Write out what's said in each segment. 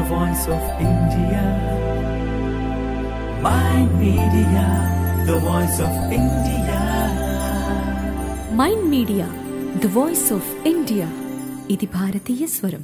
voice of India. My media, the voice of India. Mind media the voice of India ఇది భారతీయ స్వరం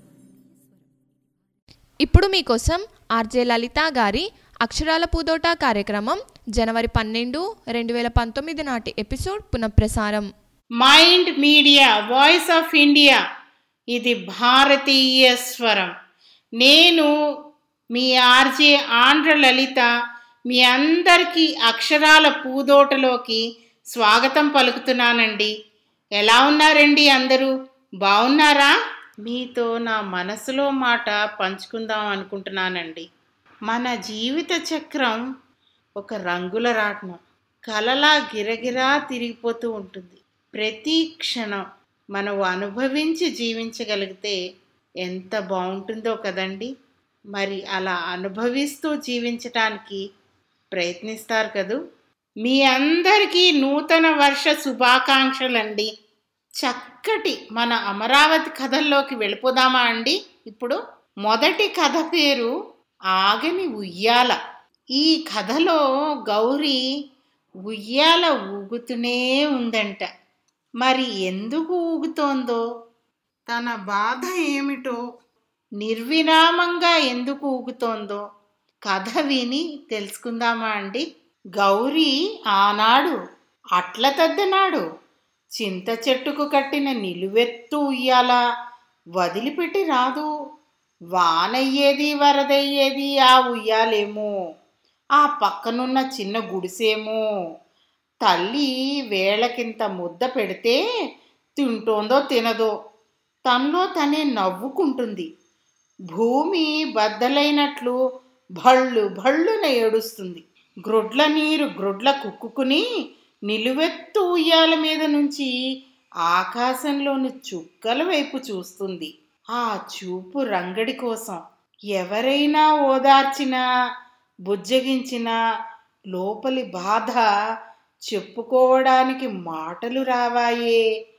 ఇప్పుడు మీకోసం ఆర్జే లలిత గారి అక్షరాల పూదోట కార్యక్రమం జనవరి పన్నెండు రెండు వేల పంతొమ్మిది నాటి ఎపిసోడ్ పునఃప్రసారం mind media voice of India ఇది భారతీయ స్వరం నేను మీ ఆర్జే ఆంధ్ర లలిత మీ అందరికీ అక్షరాల పూదోటలోకి స్వాగతం పలుకుతున్నానండి ఎలా ఉన్నారండి అందరూ బాగున్నారా మీతో నా మనసులో మాట పంచుకుందాం అనుకుంటున్నానండి మన జీవిత చక్రం ఒక రంగుల రాట్నం కలలా గిరగిరా తిరిగిపోతూ ఉంటుంది ప్రతి క్షణం మనం అనుభవించి జీవించగలిగితే ఎంత బాగుంటుందో కదండి మరి అలా అనుభవిస్తూ జీవించటానికి ప్రయత్నిస్తారు కదూ మీ అందరికీ నూతన వర్ష శుభాకాంక్షలండి చక్కటి మన అమరావతి కథల్లోకి వెళ్ళిపోదామా అండి ఇప్పుడు మొదటి కథ పేరు ఆగని ఉయ్యాల ఈ కథలో గౌరీ ఉయ్యాల ఊగుతూనే ఉందంట మరి ఎందుకు ఊగుతోందో తన బాధ ఏమిటో నిర్విరామంగా ఎందుకు ఊగుతోందో కథ విని తెలుసుకుందామా అండి గౌరీ ఆనాడు అట్ల తద్దనాడు చింత చెట్టుకు కట్టిన నిలువెత్తు ఉయ్యాల వదిలిపెట్టి రాదు వానయ్యేది వరదయ్యేది ఆ ఉయ్యాలేమో ఆ పక్కనున్న చిన్న గుడిసేమో తల్లి వేళకింత ముద్ద పెడితే తింటోందో తినదో తనలో తనే నవ్వుకుంటుంది భూమి బద్దలైనట్లు భళ్ళు భళ్ళున ఏడుస్తుంది గ్రొడ్ల నీరు గ్రొడ్ల కుక్కుకుని నిలువెత్తు ఉయ్యాల మీద నుంచి ఆకాశంలోని చుక్కల వైపు చూస్తుంది ఆ చూపు రంగడి కోసం ఎవరైనా ఓదార్చినా బుజ్జగించినా లోపలి బాధ చెప్పుకోవడానికి మాటలు రావాయే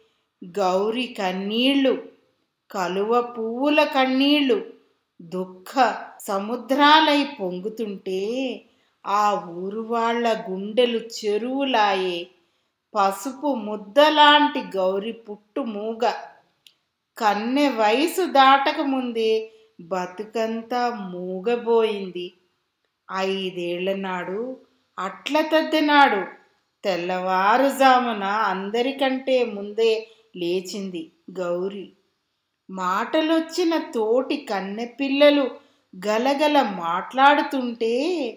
గౌరి కన్నీళ్ళు కలువ పువ్వుల కన్నీళ్ళు దుఃఖ సముద్రాలై పొంగుతుంటే ఆ ఊరు వాళ్ళ గుండెలు చెరువులాయే పసుపు ముద్దలాంటి గౌరి పుట్టు మూగ కన్నె వయసు దాటక ముందే బతుకంతా మూగబోయింది ఐదేళ్ల నాడు అట్ల తద్దెనాడు తెల్లవారుజామున అందరికంటే ముందే లేచింది గౌరి మాటలొచ్చిన తోటి కన్నెపిల్లలు గలగల మాట్లాడుతుంటే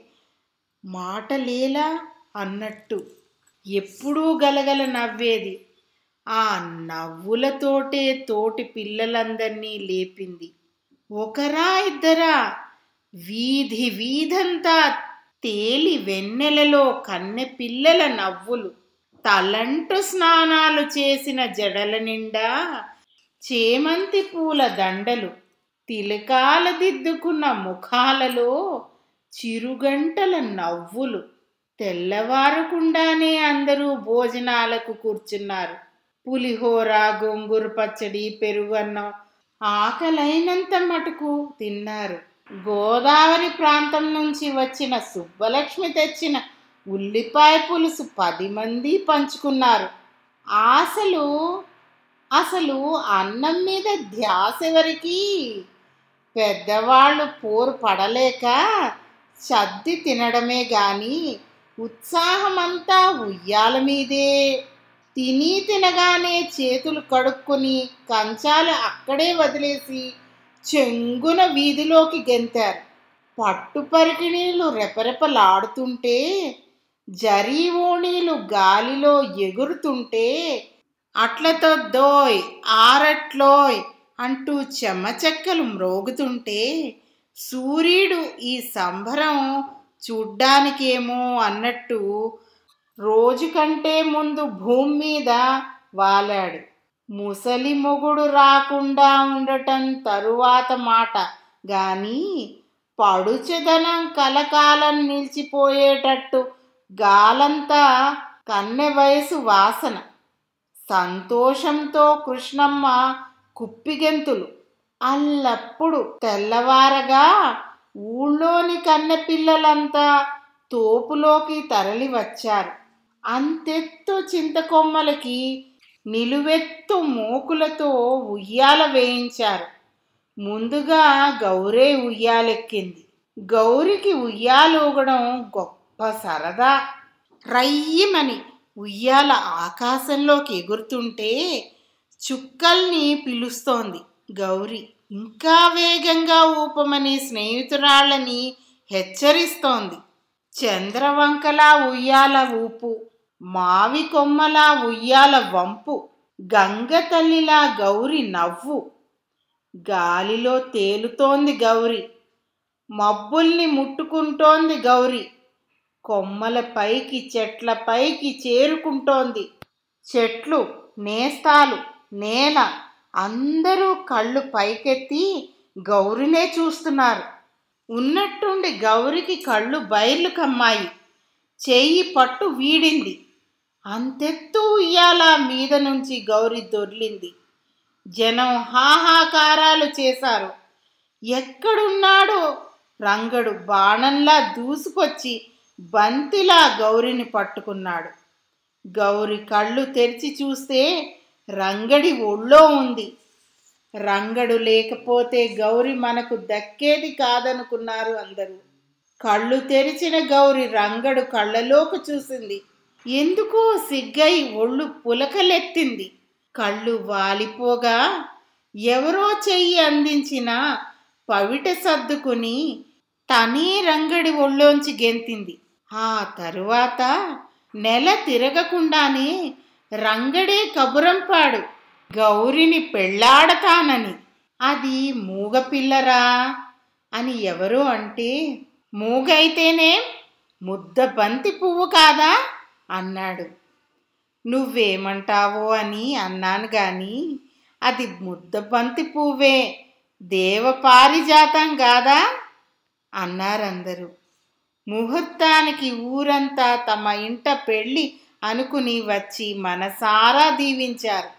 మాటలేలా అన్నట్టు ఎప్పుడూ గలగల నవ్వేది ఆ నవ్వులతోటే తోటి పిల్లలందరినీ లేపింది ఒకరా ఇద్దరా వీధి వీధంతా తేలి వెన్నెలలో కన్నె పిల్లల నవ్వులు తలంటు స్నానాలు చేసిన జడల నిండా చేమంతి పూల దండలు తిలకాల దిద్దుకున్న ముఖాలలో చిరుగంటల నవ్వులు తెల్లవారకుండానే అందరూ భోజనాలకు కూర్చున్నారు పులిహోర గోంగూర పచ్చడి పెరుగన్నం ఆకలైనంత మటుకు తిన్నారు గోదావరి ప్రాంతం నుంచి వచ్చిన సుబ్బలక్ష్మి తెచ్చిన ఉల్లిపాయ పులుసు పది మంది పంచుకున్నారు ఆశలు అసలు అన్నం మీద ధ్యాస ఎవరికి పెద్దవాళ్ళు పోరు పడలేక సర్ది తినడమే గాని ఉత్సాహమంతా ఉయ్యాల మీదే తిని తినగానే చేతులు కడుక్కొని కంచాలు అక్కడే వదిలేసి చెంగున వీధిలోకి గెంతారు పట్టు పరికిణీలు రెపరెపలాడుతుంటే జరీ ఓణీలు గాలిలో ఎగురుతుంటే అట్లతో దోయ్ ఆరట్లోయ్ అంటూ చెమ్మచెక్కలు మ్రోగుతుంటే సూర్యుడు ఈ సంబరం చూడ్డానికేమో అన్నట్టు రోజు కంటే ముందు భూమి మీద వాలాడు ముసలి మొగుడు రాకుండా ఉండటం తరువాత మాట గాని పడుచెదనం కలకాలం నిలిచిపోయేటట్టు గాలంతా కన్నె వయసు వాసన సంతోషంతో కృష్ణమ్మ కుప్పిగెంతులు అల్లప్పుడు తెల్లవారగా ఊళ్ళోని కన్నెపిల్లలంతా తోపులోకి తరలి వచ్చారు అంతెత్తు చింతకొమ్మలకి నిలువెత్తు మోకులతో ఉయ్యాల వేయించారు ముందుగా గౌరే ఉయ్యాలెక్కింది గౌరికి ఉయ్యాలూగడం గొప్ప సరదా రయ్యమని ఉయ్యాల ఆకాశంలోకి ఎగురుతుంటే చుక్కల్ని పిలుస్తోంది గౌరి ఇంకా వేగంగా ఊపమని స్నేహితురాళ్ళని హెచ్చరిస్తోంది చంద్రవంకలా ఉయ్యాల ఊపు మావి కొమ్మలా ఉయ్యాల వంపు గంగ తల్లిలా గౌరి నవ్వు గాలిలో తేలుతోంది గౌరి మబ్బుల్ని ముట్టుకుంటోంది గౌరి కొమ్మల పైకి చెట్ల పైకి చేరుకుంటోంది చెట్లు నేస్తాలు నేల అందరూ కళ్ళు పైకెత్తి గౌరినే చూస్తున్నారు ఉన్నట్టుండి గౌరికి కళ్ళు బైర్లు కమ్మాయి చెయ్యి పట్టు వీడింది అంతెత్తు ఉయ్యాల మీద నుంచి గౌరి దొర్లింది జనం హాహాకారాలు చేశారు ఎక్కడున్నాడో రంగడు బాణంలా దూసుకొచ్చి బంతిలా గౌరిని పట్టుకున్నాడు గౌరి కళ్ళు తెరిచి చూస్తే రంగడి ఒళ్ళో ఉంది రంగడు లేకపోతే గౌరి మనకు దక్కేది కాదనుకున్నారు అందరూ కళ్ళు తెరిచిన గౌరి రంగడు కళ్ళలోకి చూసింది ఎందుకో సిగ్గై ఒళ్ళు పులకలెత్తింది కళ్ళు వాలిపోగా ఎవరో చెయ్యి అందించిన పవిట సర్దుకుని తనే రంగడి ఒళ్ళోంచి గెంతింది ఆ తరువాత నెల తిరగకుండానే రంగడే కబురంపాడు గౌరిని పెళ్ళాడతానని అది మూగపిల్లరా అని ఎవరో అంటే మూగైతేనే ముద్ద బంతి పువ్వు కాదా అన్నాడు నువ్వేమంటావో అని అన్నాను గాని అది ముద్ద బంతి పువ్వే దేవపారిజాతం కాదా అన్నారందరూ ముహూర్తానికి ఊరంతా తమ ఇంట పెళ్ళి అనుకుని వచ్చి మనసారా దీవించారు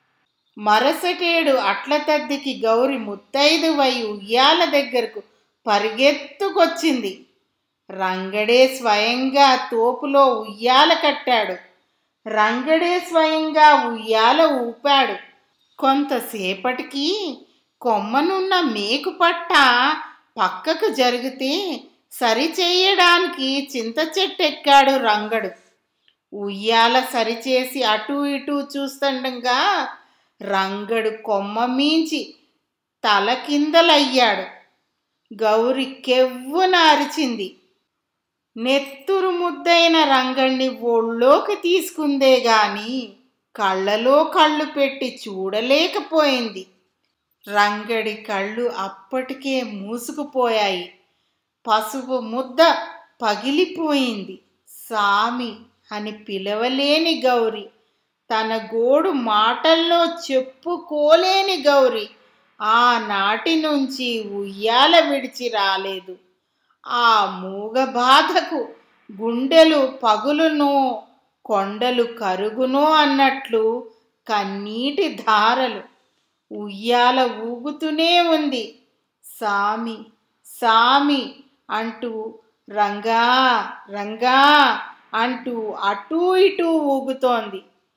మరసటేడు అట్ల తద్దికి గౌరి ముత్తైదువై ఉయ్యాల దగ్గరకు పరిగెత్తుకొచ్చింది రంగడే స్వయంగా తోపులో ఉయ్యాల కట్టాడు రంగడే స్వయంగా ఉయ్యాల ఊపాడు కొంతసేపటికి కొమ్మనున్న మేకు పట్ట పక్కకు జరిగితే సరిచేయడానికి చింత చెట్టెక్కాడు రంగడు ఉయ్యాల సరిచేసి అటూ ఇటూ చూస్తుండగా రంగడు కొమ్మ మీంచి తల కిందలయ్యాడు గౌరి కెవ్వున అరిచింది నెత్తురు ముద్దైన రంగణ్ణి ఒళ్ళోకి తీసుకుందే గాని కళ్ళలో కళ్ళు పెట్టి చూడలేకపోయింది రంగడి కళ్ళు అప్పటికే మూసుకుపోయాయి పసుపు ముద్ద పగిలిపోయింది సామి అని పిలవలేని గౌరి తన గోడు మాటల్లో చెప్పుకోలేని గౌరి ఆనాటి నుంచి ఉయ్యాల విడిచి రాలేదు ఆ మూగ బాధకు గుండెలు పగులునో కొండలు కరుగునో అన్నట్లు కన్నీటి ధారలు ఉయ్యాల ఊగుతూనే ఉంది సామి సామి అంటూ రంగా రంగా అంటూ అటూ ఇటూ ఊగుతోంది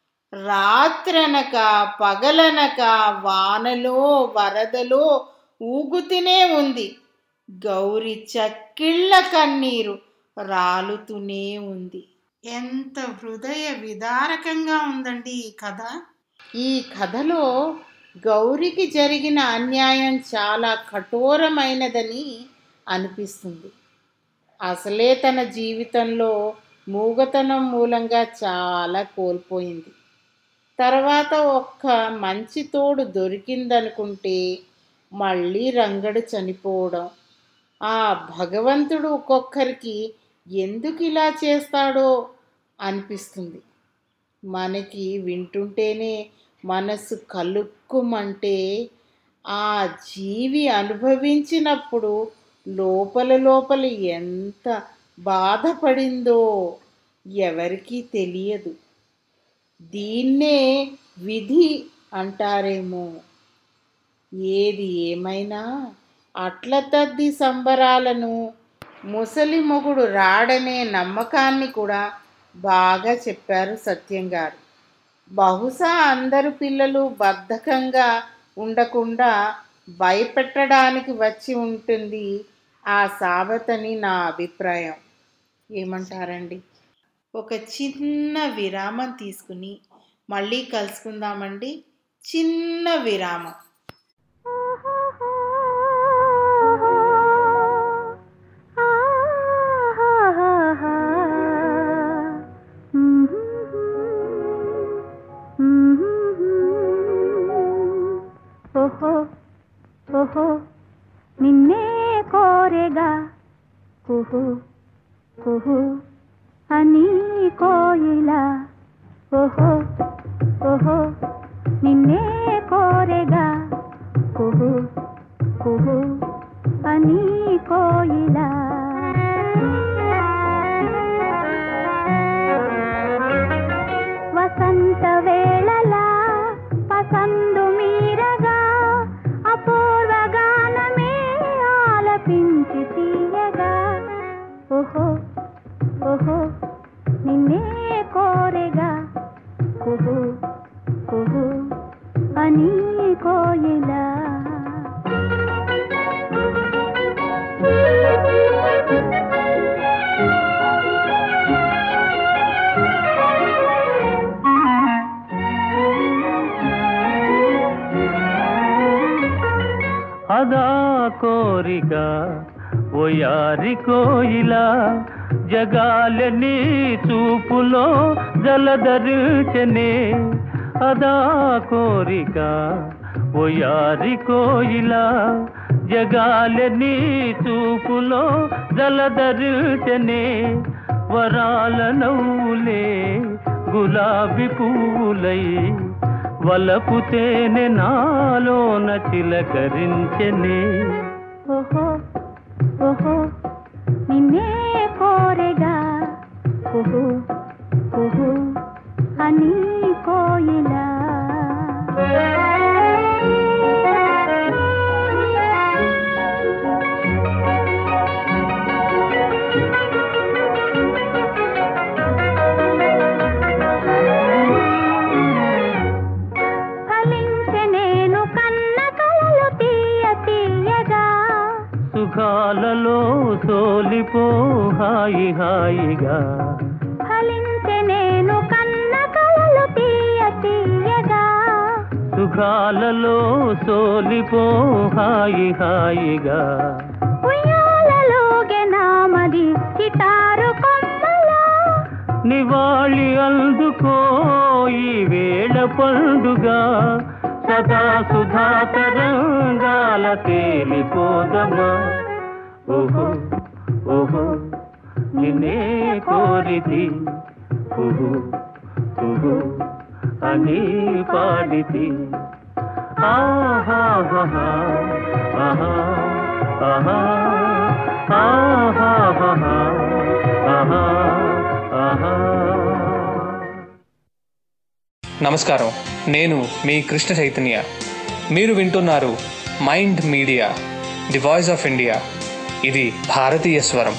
రాత్రనక పగలనక వానలో వరదలో ఊగుతూనే ఉంది గౌరి చక్కిళ్ళ కన్నీరు రాలుతూనే ఉంది ఎంత హృదయ విదారకంగా ఉందండి ఈ కథ ఈ కథలో గౌరికి జరిగిన అన్యాయం చాలా కఠోరమైనదని అనిపిస్తుంది అసలే తన జీవితంలో మూగతనం మూలంగా చాలా కోల్పోయింది తర్వాత ఒక్క మంచి తోడు దొరికిందనుకుంటే మళ్ళీ రంగడు చనిపోవడం ఆ భగవంతుడు ఒక్కొక్కరికి ఎందుకు ఇలా చేస్తాడో అనిపిస్తుంది మనకి వింటుంటేనే మనసు కలుక్కుమంటే ఆ జీవి అనుభవించినప్పుడు లోపల లోపల ఎంత బాధపడిందో ఎవరికీ తెలియదు దీన్నే విధి అంటారేమో ఏది ఏమైనా అట్ల తద్ది సంబరాలను ముసలి మొగుడు రాడనే నమ్మకాన్ని కూడా బాగా చెప్పారు సత్యం గారు బహుశా అందరు పిల్లలు బద్ధకంగా ఉండకుండా భయపెట్టడానికి వచ్చి ఉంటుంది ఆ సామెతని నా అభిప్రాయం ఏమంటారండి ఒక చిన్న విరామం తీసుకుని మళ్ళీ కలుసుకుందామండి చిన్న విరామం ఓహో ఓహో నిన్నే కోరెగా కుహు కుహు అని కోయిల ఓహో ఓహో నిన్నే కోరెగా కుహు కుహు అని కోయిల వసంత వేళలా పసందు మీరగా అపూర్వ గానమే ఆలపించి తీయగా ఓహో ఓహో నిన్నే కోరెగా కుహు కుహు అని కోయిలా అదా కోరిక ఓయారి కోయిలా జగాలని చూపులో జలధరించనే అదా కోరిక ఓయారి కోయిలా జగాలని చూపులో జలధరించనే వరాల నవ్వులే గులాబీ పువ్వులై వలపు తేనె నాలోన చిలకరించనే ఓహో ఓహో నిన్నే కోరెగా కుహు కుహు అని కోయిలా ఫలించె నేను కన్న కలలు తీయ తీయగా సుఖాలలో సోలిపో హాయి హాయిగా ఫలించె నేను కన్న కలలు తీయ తీయగా సుఖాలలో సోలిపో హాయి హాయిగా ఉయ్యాలలోగే నామది చిటారు కొమ్మలా నివాళి అందుకో ఈ వేళ పండుగ సదా సుధా తరంగాల తేలిపోదమా ఓహో ఓహో నిన్నే కోరిది కుహు కుహు అని పాడితి ఆహాహా ఆహా ఆహా ఆహాహా ఆహా ఆహా నమస్కారం నేను మీ కృష్ణ చైతన్య మీరు వింటున్నారు mind media the voice of India ఇది భారతీయ స్వరం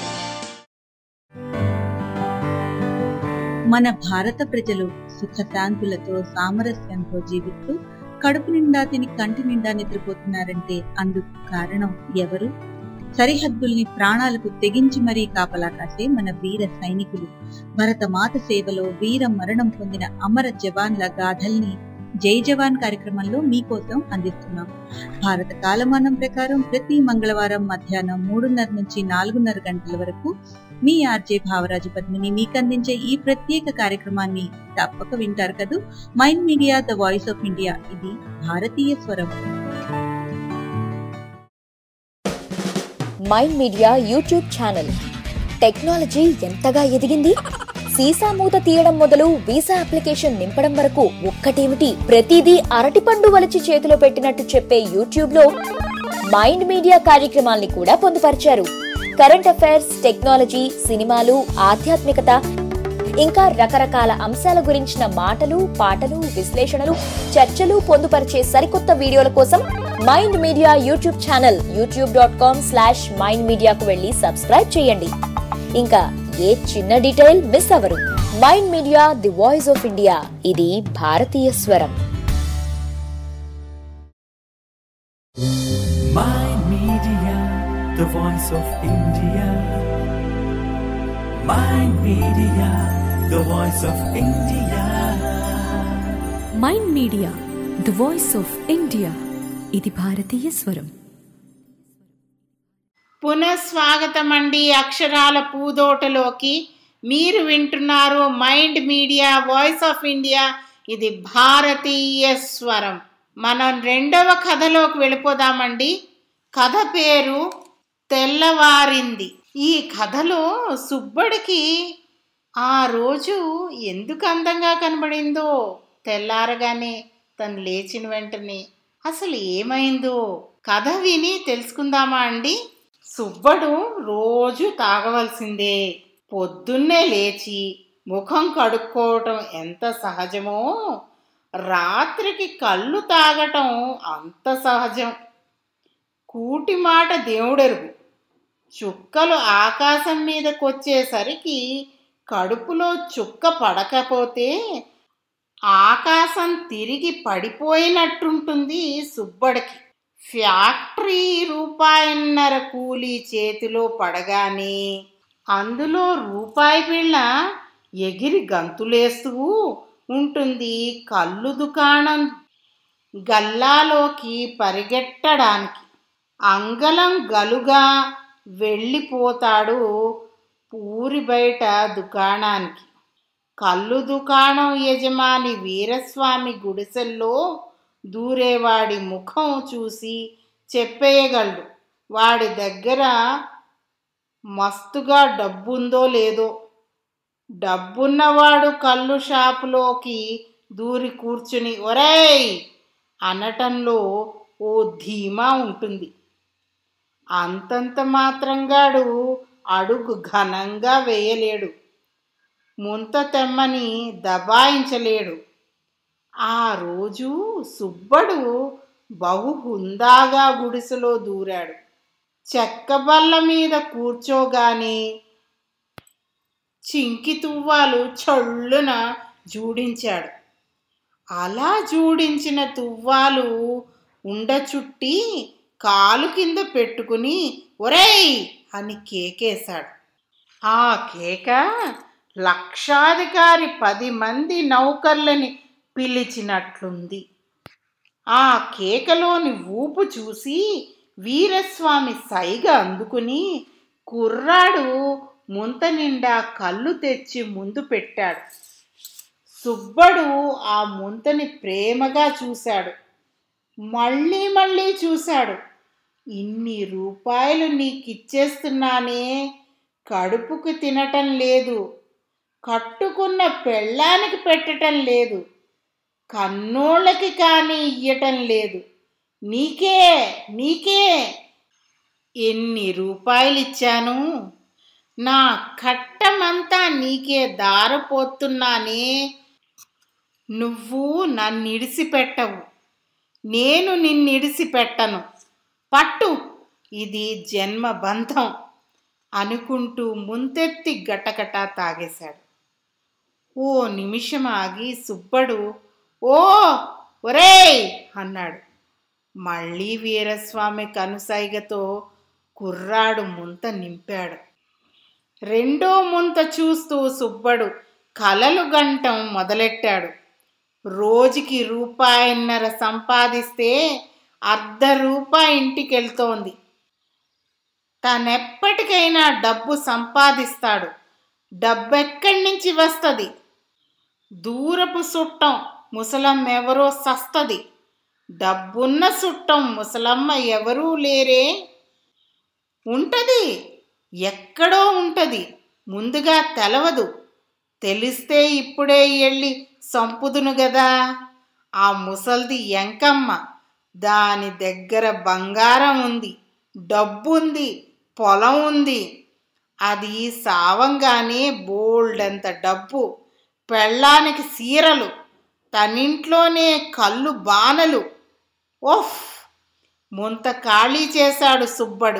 మన భారత ప్రజలు సుఖశాంతులతో సామరస్యంతో జీవిస్తూ కడుపు నిండా తిని కంటి నిండా నిద్రపోతున్నారంటే అందుకు కారణం ఎవరు సరిహద్దుల్ని ప్రాణాలకు తెగించి మరీ కాపలా కాసే మన వీర సైనికులు భరతమాత సేవలో వీర మరణం పొందిన అమర జవాన్ల గాథల్ని జై జవాన్ కార్యక్రమంలో మీకోసం అందిస్తున్నాం భారత కాలమానం ప్రకారం ప్రతి మంగళవారం మధ్యాహ్నం మూడున్నర నుంచి నాలుగున్నర గంటల వరకు మీ ఆర్జే భావరాజు పద్మిని మీకు అందించే ఈ ప్రత్యేక కార్యక్రమాన్ని తప్పక వింటారు కదూ mind media the voice of India ఇది భారతీయ స్వరం mind media YouTube channel technology ఎంతగా ఎదిగింది సీసా మూత తీయడం మొదలు వీసా అప్లికేషన్ నింపడం వరకు ఒక్కటేమిటి ప్రతిదీ అరటిపండు వలిచి చేతిలో పెట్టినట్టు చెప్పే యూట్యూబ్ లో మైండ్ మీడియా కార్యక్రమాల్ని కూడా పొందుపరిచారు కరెంట్ అఫైర్స్ టెక్నాలజీ సినిమాలు ఆధ్యాత్మికత ఇంకా రకరకాల అంశాల గురించిన మాటలు పాటలు విశ్లేషణలు చర్చలు పొందుపరిచే సరికొత్త వీడియోల కోసం mind media YouTube channel YouTube dot com slash mind మీడియాకు వెళ్ళి సబ్స్క్రైబ్ చేయండి ఇంకా ఏ చిన్న డీటెయిల్ మిస్ అవ్వరు mind media the voice of India ఇది భారతీయ స్వరం Mind Media, the voice of India. Mind Media, the voice of India. Mind media the voice of India ఇది భారతీయ స్వరం పునఃస్వాగతం అండి అక్షరాల పూదోటలోకి మీరు వింటున్నారు mind media voice of India ఇది భారతీయ స్వరం మనం రెండవ కథలోకి వెళ్ళిపోదామండి కథ పేరు తెల్లవారింది ఈ కథలో సుబ్బడికి ఆ రోజు ఎందుకు అందంగా కనబడిందో తెల్లారగానే తను లేచిన వెంటనే అసలు ఏమైందో కథ విని తెలుసుకుందామా అండి సుబ్బడు రోజు తాగవలసిందే పొద్దున్నే లేచి ముఖం కడుక్కోవటం ఎంత సహజమో రాత్రికి కళ్ళు తాగటం అంత సహజం కూటి మాట దేవుడెరుగు చుక్కలు ఆకాశం మీదకొచ్చేసరికి కడుపులో చుక్క పడకపోతే ఆకాశం తిరిగి పడిపోయినట్టుంటుంది సుబ్బడికి ఫ్యాక్టరీ రూపాయన్నర కూలీ చేతిలో పడగానే అందులో రూపాయి బిళ్ళ ఎగిరి గంతులేస్తూ ఉంటుంది కళ్ళు దుకాణం గల్లాలోకి పరిగెట్టడానికి అంగళం గలుగా వెళ్ళిపోతాడు ఊరి బయట దుకాణానికి కళ్ళు దుకాణం యజమాని వీరస్వామి గుడిసెల్లో దూరేవాడి ముఖం చూసి చెప్పేయగలడు వాడి దగ్గర మస్తుగా డబ్బుందో లేదో డబ్బున్నవాడు కళ్ళు షాపులోకి దూరి కూర్చుని ఒరేయ్ అనటంలో ఓ ధీమా ఉంటుంది అంతంత మాత్రంగాడు అడుగు ఘనంగా వేయలేడు ముంత తెమ్మని దబాయించలేడు ఆ రోజు సుబ్బడు బహు హుందాగా గుడిసెలో దూరాడు చెక్క బల్ల మీద కూర్చోగానే చింకి తువ్వాలు చొళ్ళున జూడించాడు అలా జూడించిన తువ్వాలు ఉండ చుట్టి కాలు కింద పెట్టుకుని ఒరేయ్ అని కేకేశాడు ఆ కేక లక్షాధికారి పది మంది నౌకర్లని పిలిచినట్లుంది ఆ కేకలోని ఊపు చూసి వీరస్వామి సైగ అందుకుని కుర్రాడు ముంత నిండా కళ్ళు తెచ్చి ముందు పెట్టాడు సుబ్బడు ఆ ముంతని ప్రేమగా చూశాడు మళ్ళీ మళ్ళీ చూశాడు ఇన్ని రూపాయలు నీకిచ్చేస్తున్నానే కడుపుకు తినటం లేదు కట్టుకున్న పెళ్ళానికి పెట్టటం లేదు కన్నోళ్ళకి కానీ ఇయ్యటం లేదు నీకే నీకే ఎన్ని రూపాయలు ఇచ్చాను నా కట్టమంతా నీకే దారపోతున్నానే నువ్వు నన్నిడిసిపెట్టవు నేను నిన్నిడిసిపెట్టను పట్టు ఇది జన్మ బంధం అనుకుంటూ ముంతెత్తి గటగట తాగేశాడు ఓ నిమిషం ఆగి సుబ్బడు ఓ ఒరేయ్ అన్నాడు మళ్ళీ వీరస్వామి కనుసైగతో కుర్రాడు ముంత నింపాడు రెండో ముంత చూస్తూ సుబ్బడు కలలు గంటం మొదలెట్టాడు రోజుకి రూపాయిన్నర సంపాదిస్తే అర్ధ రూపాయి ఇంటికెళ్తోంది తనెప్పటికైనా డబ్బు సంపాదిస్తాడు డబ్బెక్కడి నుంచి వస్తుంది దూరపు సుట్టం ముసలమ్మ ఎవరో సస్తది డబ్బున్న సుట్టం ముసలమ్మ ఎవరూ లేరే ఉంటది ఎక్కడో ఉంటది ముందుగా తెలవదు తెలిస్తే ఇప్పుడే వెళ్ళి సంపుదును గదా ఆ ముసల్ది ఎంకమ్మ దాని దగ్గర బంగారం ఉంది డబ్బుంది పొలం ఉంది అది సావంగానే బోల్డంత డబ్బు పెళ్ళానికి సీరలు తనింట్లోనే కళ్ళు బానలు ఓఫ్ ముంత ఖాళీ చేశాడు సుబ్బడు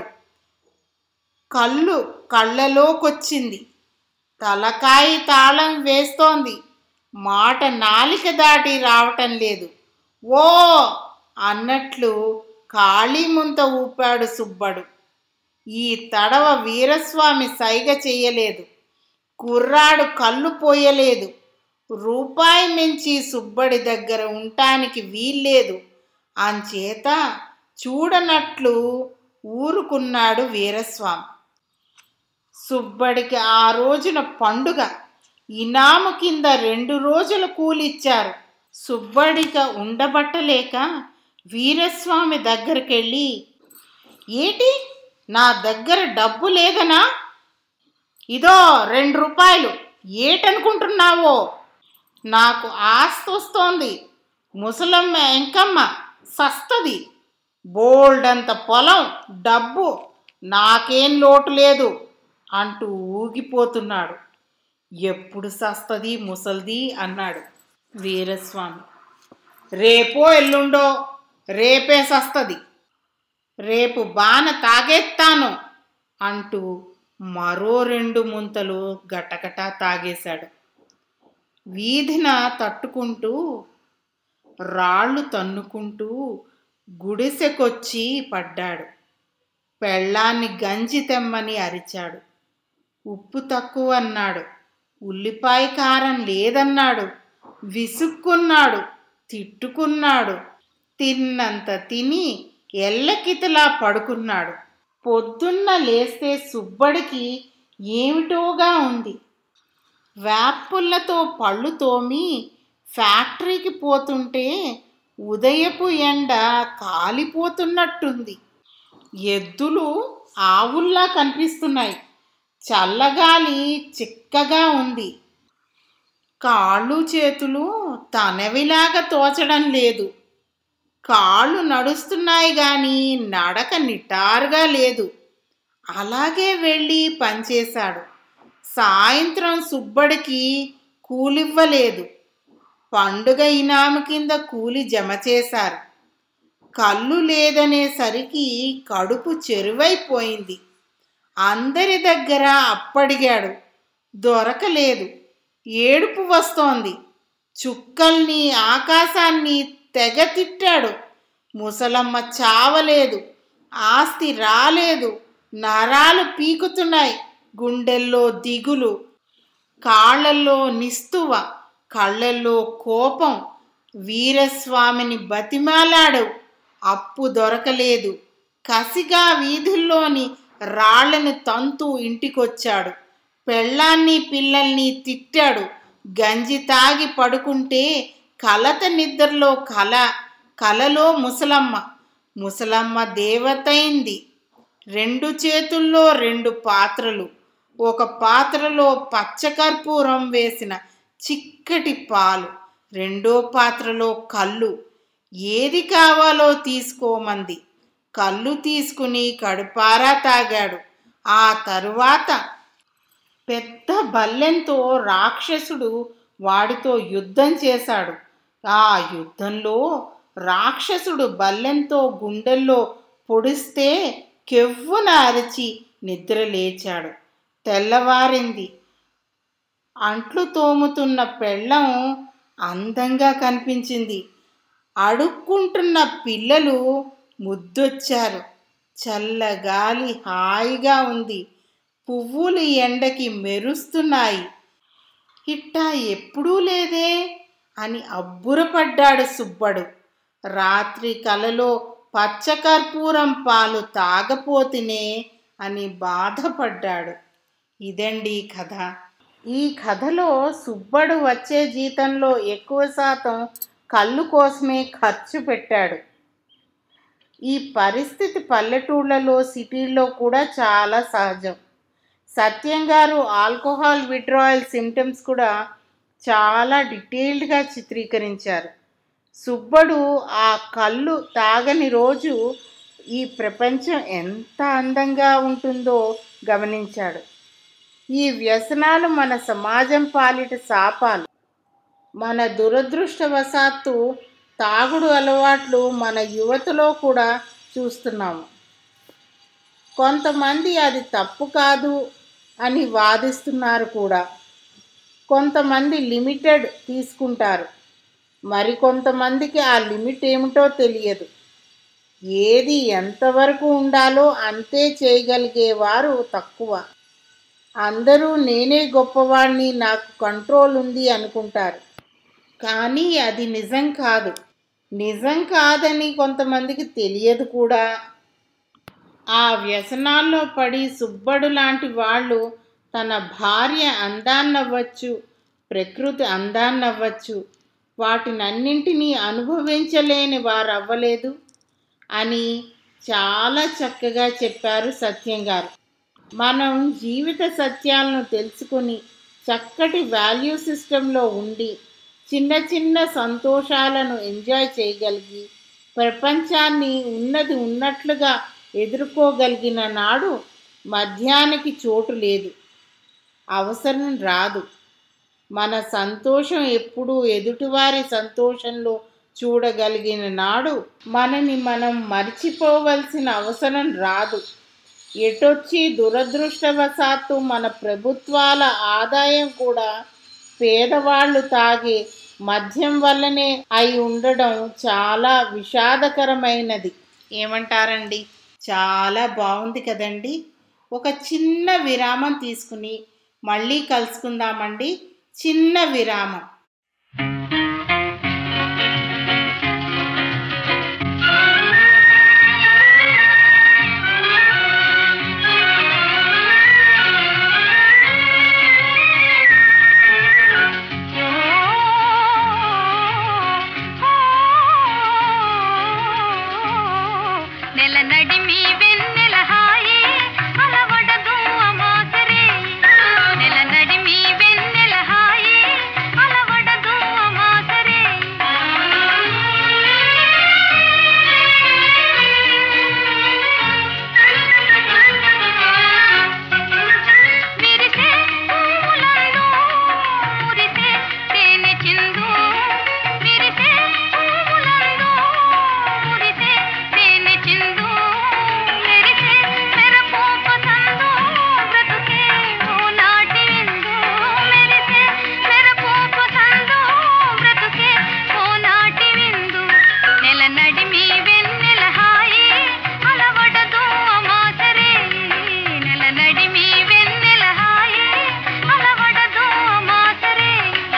కళ్ళు కళ్ళలోకొచ్చింది తలకాయి తాళం వేస్తోంది మాట నాలిక దాటి రావటం లేదు ఓ అన్నట్లు ఖాళీ ముంత ఊపాడు సుబ్బడు ఈ తడవ వీరస్వామి సైగ చెయ్యలేదు కుర్రాడు కళ్ళు పోయలేదు రూపాయి నుంచి సుబ్బడి దగ్గర ఉండటానికి వీల్లేదు అంచేత చూడనట్లు ఊరుకున్నాడు వీరస్వామి సుబ్బడికి ఆ రోజున పండుగ ఇనాము కింద రెండు రోజుల కూలిచ్చారు సుబ్బడిక ఉండబట్టలేక వీరస్వామి దగ్గరికెళ్ళి ఏటి నా దగ్గర డబ్బు లేదనా ఇదో రెండు రూపాయలు ఏటనుకుంటున్నావో నాకు ఆస్తి వస్తోంది ముసలమ్మ ఎంకమ్మ సస్తది బోల్డంత పొలం డబ్బు నాకేం లోటు లేదు అంటూ ఊగిపోతున్నాడు ఎప్పుడు సస్తది ముసల్ది అన్నాడు వీరస్వామి రేపో ఎల్లుండో రేపే సస్తది రేపు బాన తాగేస్తాను అంటూ మరో రెండు ముంతలు గటగట తాగేశాడు వీధిన తట్టుకుంటూ రాళ్ళు తన్నుకుంటూ గుడిసెకొచ్చి పడ్డాడు పెళ్ళాన్ని గంజి తెమ్మని అరిచాడు ఉప్పు తక్కువ అన్నాడు ఉల్లిపాయ కారం లేదన్నాడు విసుక్కున్నాడు తిట్టుకున్నాడు తిన్నంత తిని ఎల్లకితలా పడుకున్నాడు పొద్దున్న లేస్తే సుబ్బడికి ఏమిటోగా ఉంది వేపుల్లతో పళ్ళు తోమి ఫ్యాక్టరీకి పోతుంటే ఉదయపు ఎండ కాలిపోతున్నట్టుంది ఎద్దులు ఆవుల్లా కనిపిస్తున్నాయి చల్లగాలి చిక్కగా ఉంది కాళ్ళు చేతులు తనవిలాగా తోచడం లేదు కాళ్ళు నడుస్తున్నాయి గాని నడక నిటారుగా లేదు అలాగే వెళ్ళి పనిచేశాడు సాయంత్రం సుబ్బడికి కూలివ్వలేదు పండుగ ఇనాము కింద కూలి జమ చేశారు కళ్ళు లేదనేసరికి కడుపు చెరువైపోయింది అందరి దగ్గర అప్పడిగాడు దొరకలేదు ఏడుపు వస్తోంది చుక్కల్ని ఆకాశాన్ని తెగ తిట్టాడు ముసలమ్మ చావలేదు ఆస్తి రాలేదు నరాలు పీకుతున్నాయి గుండెల్లో దిగులు కాళ్ళల్లో నిస్తువ కళ్ళల్లో కోపం వీరస్వామిని బతిమాలాడు అప్పు దొరకలేదు కసిగా వీధుల్లోని రాళ్లను తంతు ఇంటికొచ్చాడు పెళ్ళాన్ని పిల్లల్ని తిట్టాడు గంజి తాగి పడుకుంటే కలత నిద్రలో కల కలలో ముసలమ్మ ముసలమ్మ దేవతైంది రెండు చేతుల్లో రెండు పాత్రలు ఒక పాత్రలో పచ్చకర్పూరం వేసిన చిక్కటి పాలు రెండో పాత్రలో కళ్ళు ఏది కావాలో తీసుకోమంది కళ్ళు తీసుకుని కడుపారా తాగాడు ఆ తరువాత పెద్ద బల్లెంతో రాక్షసుడు వాడితో యుద్ధం చేశాడు ఆ యుద్ధంలో రాక్షసుడు బల్లెంతో గుండెల్లో పొడిస్తే కెవ్వున అరిచి నిద్ర లేచాడు తెల్లవారింది అంట్లు తోముతున్న పెళ్ళం అందంగా కనిపించింది అడుక్కుంటున్న పిల్లలు ముద్దొచ్చారు చల్లగాలి హాయిగా ఉంది పువ్వులు ఎండకి మెరుస్తున్నాయి ఇట్టా ఎప్పుడూ లేదే అని అబ్బురపడ్డాడు సుబ్బడు రాత్రి కలలో పచ్చకర్పూరం పాలు తాగపోతినే అని బాధపడ్డాడు ఇదండి కథ ఈ కథలో సుబ్బడు వచ్చే జీతంలో ఎక్కువ శాతం కళ్ళు కోసమే ఖర్చు పెట్టాడు ఈ పరిస్థితి పల్లెటూళ్ళలో సిటీల్లో కూడా చాలా సహజం సత్యం గారు ఆల్కహాల్ విడ్రాయల్ సిమ్టమ్స్ కూడా చాలా డీటెయిల్డ్గా చిత్రీకరించారు సుబ్బడు ఆ కళ్ళు తాగని రోజు ఈ ప్రపంచం ఎంత అందంగా ఉంటుందో గమనించాడు ఈ వ్యసనాలు మన సమాజం పాలిట శాపాలు మన దురదృష్టవశాత్తు తాగుడు అలవాట్లు మన యువతలో కూడా చూస్తున్నాము కొంతమంది అది తప్పు కాదు అని వాదిస్తున్నారు కూడా కొంతమంది లిమిటెడ్ తీసుకుంటారు మరికొంతమందికి ఆ లిమిట్ ఏమిటో తెలియదు ఏది ఎంతవరకు ఉండాలో అంతే చేయగలిగేవారు తక్కువ అందరూ నేనే గొప్పవాణ్ణి నాకు కంట్రోల్ ఉంది అనుకుంటారు కానీ అది నిజం కాదు నిజం కాదని కొంతమందికి తెలియదు కూడా ఆ వ్యసనాల్లో పడి సుబ్బడు లాంటి వాళ్ళు తన భార్య అందాన్నవ్వచ్చు ప్రకృతి అందాన్నవ్వచ్చు వాటినన్నింటినీ అనుభవించలేని వారు అవ్వలేదు అని చాలా చక్కగా చెప్పారు సత్యం గారు మనం జీవిత సత్యాలను తెలుసుకుని చక్కటి వాల్యూ సిస్టంలో ఉండి చిన్న చిన్న సంతోషాలను ఎంజాయ్ చేయగలిగి ప్రపంచాన్ని ఉన్నది ఉన్నట్లుగా ఎదుర్కోగలిగిన నాడు మధ్యానికి చోటు లేదు అవసరం రాదు మన సంతోషం ఎప్పుడూ ఎదుటివారి సంతోషంలో చూడగలిగిన నాడు మనని మనం మర్చిపోవలసిన అవసరం రాదు ఎటొచ్చి దురదృష్టవశాత్తు మన ప్రభుత్వాల ఆదాయం కూడా పేదవాళ్ళు తాగే మద్యం వల్లనే అయి ఉండడం చాలా విషాదకరమైనది ఏమంటారండి చాలా బాగుంది కదండి ఒక చిన్న విరామం తీసుకుని మళ్ళీ కలుసుకుందామండి చిన్న విరామం నెల నడిమి వెన్నెల హాయి అలవడదు అమాసరే నెల నడిమి వెన్నెల హాయి అలవడదు అమాసరే విరిసే పూలందు మురిసే తేనె చిందు విరిసే పూలందు మురిసే తేనె చిందు మెరిసే మెరపోప సందు బ్రతుకే ఓ నాటి విందు మెరిసే మెరపోప సందు బ్రతుకే ఓ నాటి విందు నెల నడిమి వెన్నెల హాయి అలవడదు అమాసరే నెల నడిమి వెన్నెల హాయి అలవడదు అమాసరే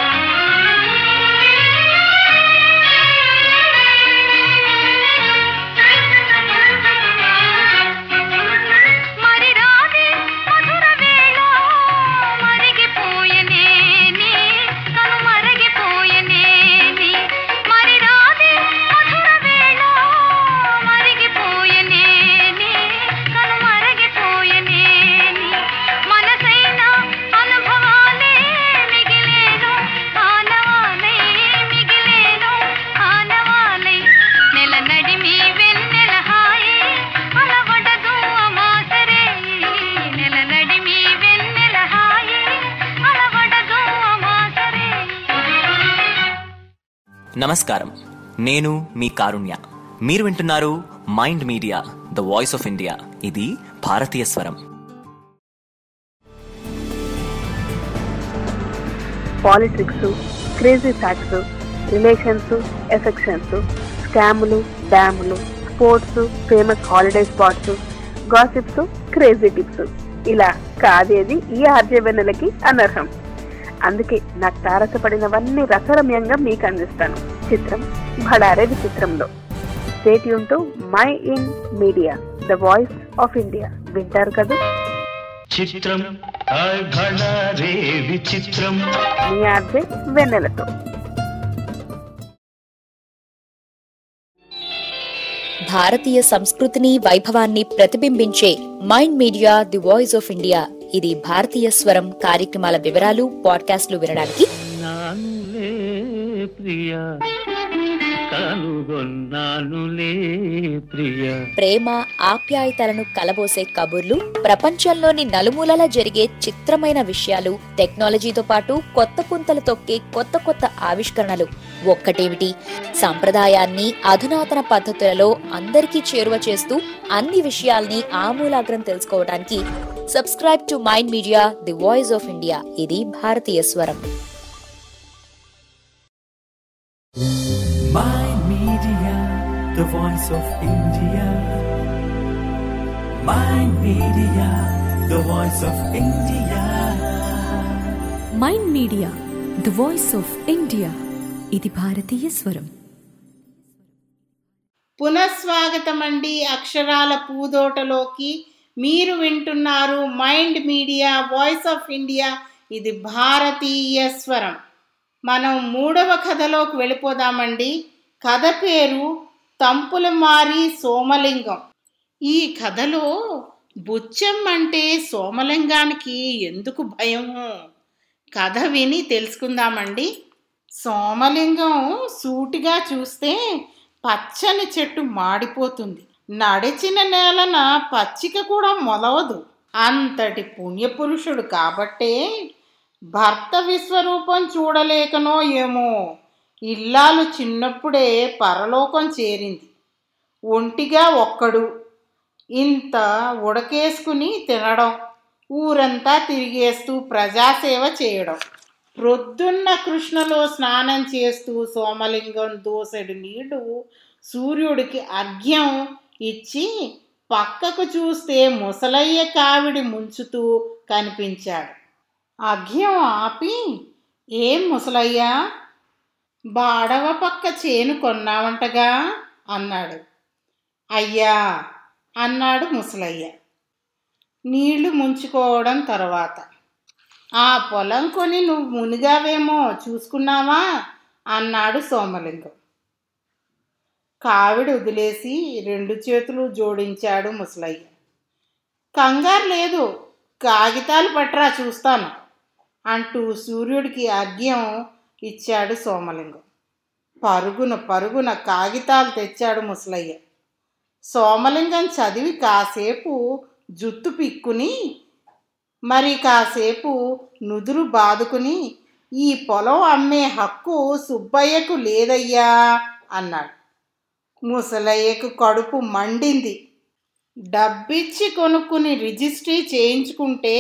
మరి రాదే మధుర వేళ మరిగిపోయనేని కను మరగిపోయనేని మరి రాదే మధుర వేళ మరిగిపోయనేని కను మరగిపోయనేని మనసైన అనుభవాలే మిగిలేను ఆనవాలై మిగిలేను ఆనవాలై నెల నడిమి వెన్నెల హాయి అలవడదు అమాసరే నెల నడిమి వెన్నెల హాయి అలవడదు అమాసరే నమస్కారం నేను మీ కారుణ్య మీరు వింటున్నారు mind media the voice of India ఇది భారతీయ స్వరం politics crazy facts relations affections స్కాములు డ్యాములు sports famous holiday spots gossips crazy tips ఇలా కాదేది ఈ ఆర్జవెన్నెలకి అనర్హం అందుకే నాకు తారసపడినవన్నీ రసరమ్యంగా మీకు అందిస్తాను చిత్రం భడారే విచిత్రంలో స్టేట్ యూన్ mind media the voice of India వింటారు కదా చిత్రం హాయ్ భళా రే విచిత్రం మీ ఆర్జే వెన్నెలతో భారతీయ సంస్కృతిని వైభవాన్ని ప్రతిబింబించే mind media the voice of India ఇది భారతీయ స్వరం కార్యక్రమాల వివరాలు పాడ్కాస్ట్లు వినడానికి నానులే ప్రియా కనుగొన్నానులే ప్రియ ప్రేమ ఆప్యాయతలను కలబోసే కబుర్లు ప్రపంచంలోని నలుమూలలా జరిగే చిత్రమైన విషయాలు టెక్నాలజీతో పాటు కొత్త పుంతలు తొక్కే కొత్త కొత్త ఆవిష్కరణలు ఒక్కటేమిటి సంప్రదాయాన్ని అధునాతన పద్ధతులలో అందరికీ చేరువ చేస్తూ అన్ని విషయాల్ని ఆమూలాగ్రం తెలుసుకోవడానికి subscribe to mind media the voice of India ఇది భారతీయ స్వరం Mind Media, the voice of India. Mind Media, the voice of India. Mind media the voice of India ఇది భారతీయ స్వరం పునఃస్వాగతం అండి అక్షరాల పూదోటలోకి మీరు వింటున్నారు mind media voice of India ఇది భారతీయ స్వరం మనం మూడవ కథలోకి వెళ్ళిపోదామండి కథ పేరు తంపుల మారి సోమలింగం ఈ కథలో బుచ్చం అంటే సోమలింగానికి ఎందుకు భయము కథ విని తెలుసుకుందామండి సోమలింగం సూటిగా చూస్తే పచ్చని చెట్టు మాడిపోతుంది నడిచిన నేలన పచ్చిక కూడా మొలవదు అంతటి పుణ్యపురుషుడు కాబట్టే భర్త విశ్వరూపం చూడలేకనో ఏమో ఇల్లాలు చిన్నప్పుడే పరలోకం చేరింది ఒంటిగా ఒక్కడు ఇంత ఉడకేసుకుని తినడం ఊరంతా తిరిగేస్తూ ప్రజాసేవ చేయడం ప్రొద్దున్న కృష్ణలో స్నానం చేస్తూ సోమలింగం దోసెడు నీళ్లు సూర్యుడికి అర్ఘ్యం ఇచ్చి పక్కకు చూస్తే ముసలయ్య కావిడి ముంచుతూ కనిపించాడు అర్ఘ్యం ఆపి ఏం ముసలయ్యా బాడవ పక్క చేను కొన్నావంటగా అన్నాడు అయ్యా అన్నాడు ముసలయ్య నీళ్లు ముంచుకోవడం తర్వాత ఆ పొలం కొని నువ్వు మునిగావేమో చూసుకున్నావా అన్నాడు సోమలింగం కావిడి వదిలేసి రెండు చేతులు జోడించాడు ముసలయ్య కంగారు లేదు కాగితాలు పట్టరా చూస్తాను అంటూ సూర్యుడికి అర్ఘ్యం ఇచ్చాడు సోమలింగం పరుగున పరుగున కాగితాలు తెచ్చాడు ముసలయ్య సోమలింగం చదివి కాసేపు జుత్తు పిక్కుని మరి కాసేపు నుదురు బాదుకుని ఈ పొలం అమ్మే హక్కు సుబ్బయ్యకు లేదయ్యా అన్నాడు ముసలయ్యకు కడుపు మండింది డబ్బిచ్చి కొనుక్కుని రిజిస్ట్రీ చేయించుకుంటే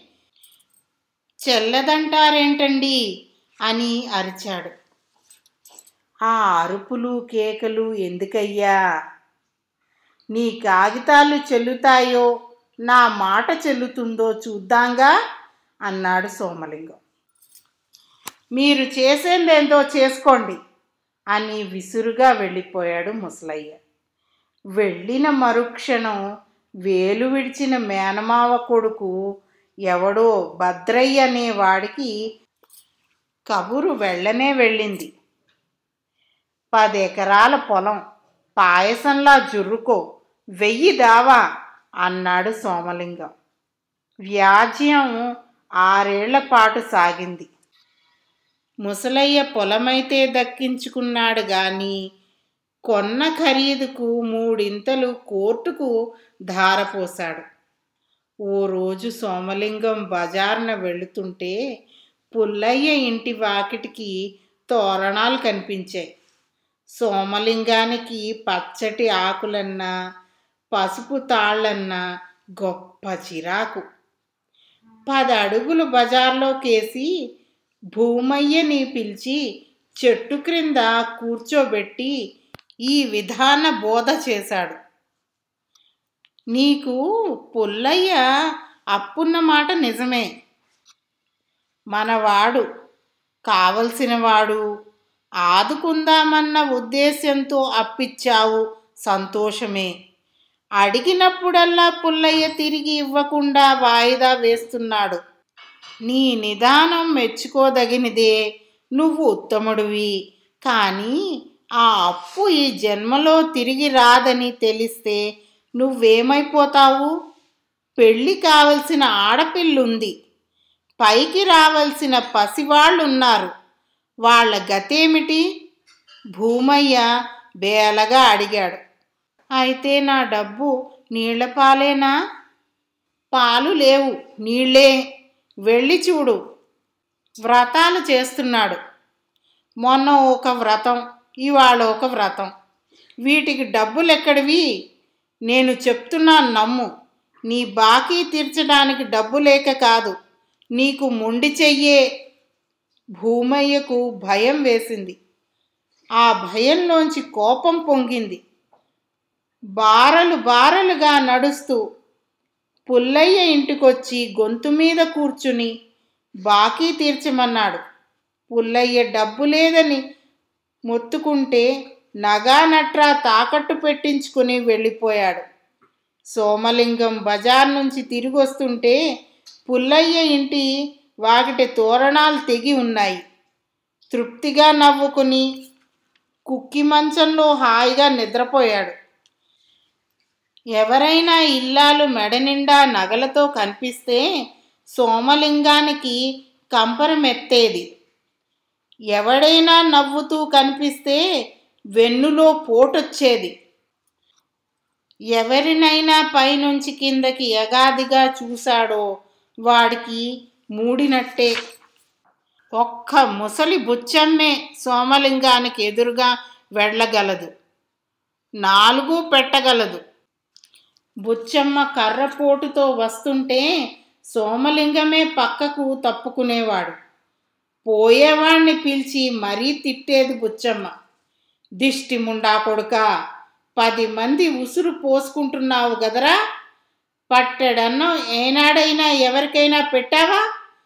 చెల్లదంటారేంటండి అని అరిచాడు ఆ అరుపులు కేకలు ఎందుకయ్యా నీ కాగితాలు చెల్లుతాయో నా మాట చెల్లుతుందో చూద్దాంగా అన్నాడు సోమలింగం మీరు చేసేందేందో చేసుకోండి అని విసురుగా వెళ్ళిపోయాడు ముసలయ్య వెళ్ళిన మరుక్షణం వేలు విడిచిన మేనమావ కొడుకు ఎవడో భద్రయ్య అనే వాడికి కబురు వెళ్ళనే వెళ్ళింది పది ఎకరాల పొలం పాయసంలా జుర్రుకో వెయ్యి దావా అన్నాడు సోమలింగం వ్యాజ్యం ఆరేళ్ల పాటు సాగింది ముసలయ్య పొలమైతే దక్కించుకున్నాడు గాని కొన్న ఖరీదుకు మూడింతలు కోర్టుకు ధారపోశాడు ఓ రోజు సోమలింగం బజార్న వెళుతుంటే పుల్లయ్య ఇంటి వాకిటికి తోరణాలు కనిపించాయి సోమలింగానికి పచ్చటి ఆకులన్నా పసుపు తాళ్ళన్నా గొప్ప చిరాకు పది అడుగులు బజార్లోకేసి భూమయ్యని పిలిచి చెట్టు క్రింద కూర్చోబెట్టి ఈ విధాన బోధ చేశాడు నీకు పుల్లయ్య అప్పున్న మాట నిజమే మనవాడు కావలసినవాడు ఆదుకుందామన్న ఉద్దేశంతో అప్పిచ్చావు సంతోషమే అడిగినప్పుడల్లా పుల్లయ్య తిరిగి ఇవ్వకుండా వాయిదా వేస్తున్నాడు నీ నిదానం మెచ్చుకోదగినదే నువ్వు ఉత్తముడివి కానీ ఆ అప్పు ఈ జన్మలో తిరిగి రాదని తెలిస్తే నువ్వేమైపోతావు పెళ్ళి కావలసిన ఆడపిల్లుంది పైకి రావలసిన పసివాళ్ళున్నారు వాళ్ళ గతేమిటి భూమయ్య బేలగా అడిగాడు అయితే నా డబ్బు నీళ్ల పాలేనా పాలు లేవు నీళ్ళే వెళ్ళి చూడు వ్రతాలు చేస్తున్నాడు మొన్న ఒక వ్రతం ఇవాళ ఒక వ్రతం వీటికి డబ్బులు ఎక్కడివి నేను చెప్తున్నాను నమ్ము నీ బాకీ తీర్చడానికి డబ్బు లేక కాదు నీకు మొండి చెయ్యే భూమయ్యకు భయం వేసింది ఆ భయంలోంచి కోపం పొంగింది బారలు బారలుగా నడుస్తూ పుల్లయ్య ఇంటికొచ్చి గొంతు మీద కూర్చుని బాకీ తీర్చమన్నాడు పుల్లయ్య డబ్బు లేదని మొత్తుకుంటే నగా నట్రా తాకట్టు పెట్టించుకుని వెళ్ళిపోయాడు సోమలింగం బజార్ నుంచి తిరిగి వస్తుంటే పుల్లయ్య ఇంటి వాకిటి తోరణాలు తెగి ఉన్నాయి తృప్తిగా నవ్వుకుని కుక్కి మంచంలో హాయిగా నిద్రపోయాడు ఎవరైనా ఇల్లాలు మెడ నిండా నగలతో కనిపిస్తే సోమలింగానికి కంపరమెత్తేది ఎవడైనా నవ్వుతూ కనిపిస్తే వెన్నులో పోటొచ్చేది ఎవరినైనా పైనుంచి కిందకి యగాదిగా చూశాడో వాడికి మూడినట్టే ఒక్క ముసలి బుచ్చమ్మే సోమలింగానికి ఎదురుగా వెళ్ళగలదు నాలుగు పెట్టగలదు బుచ్చమ్మ కర్రపోటుతో వస్తుంటే సోమలింగమే పక్కకు తప్పుకునేవాడు పోయేవాణ్ణి పిలిచి మరీ తిట్టేది బుచ్చమ్మ దిష్టి ముండా కొడుక పది మంది ఉసురు పోసుకుంటున్నావు గదరా పట్టెడన్నం ఏనాడైనా ఎవరికైనా పెట్టావా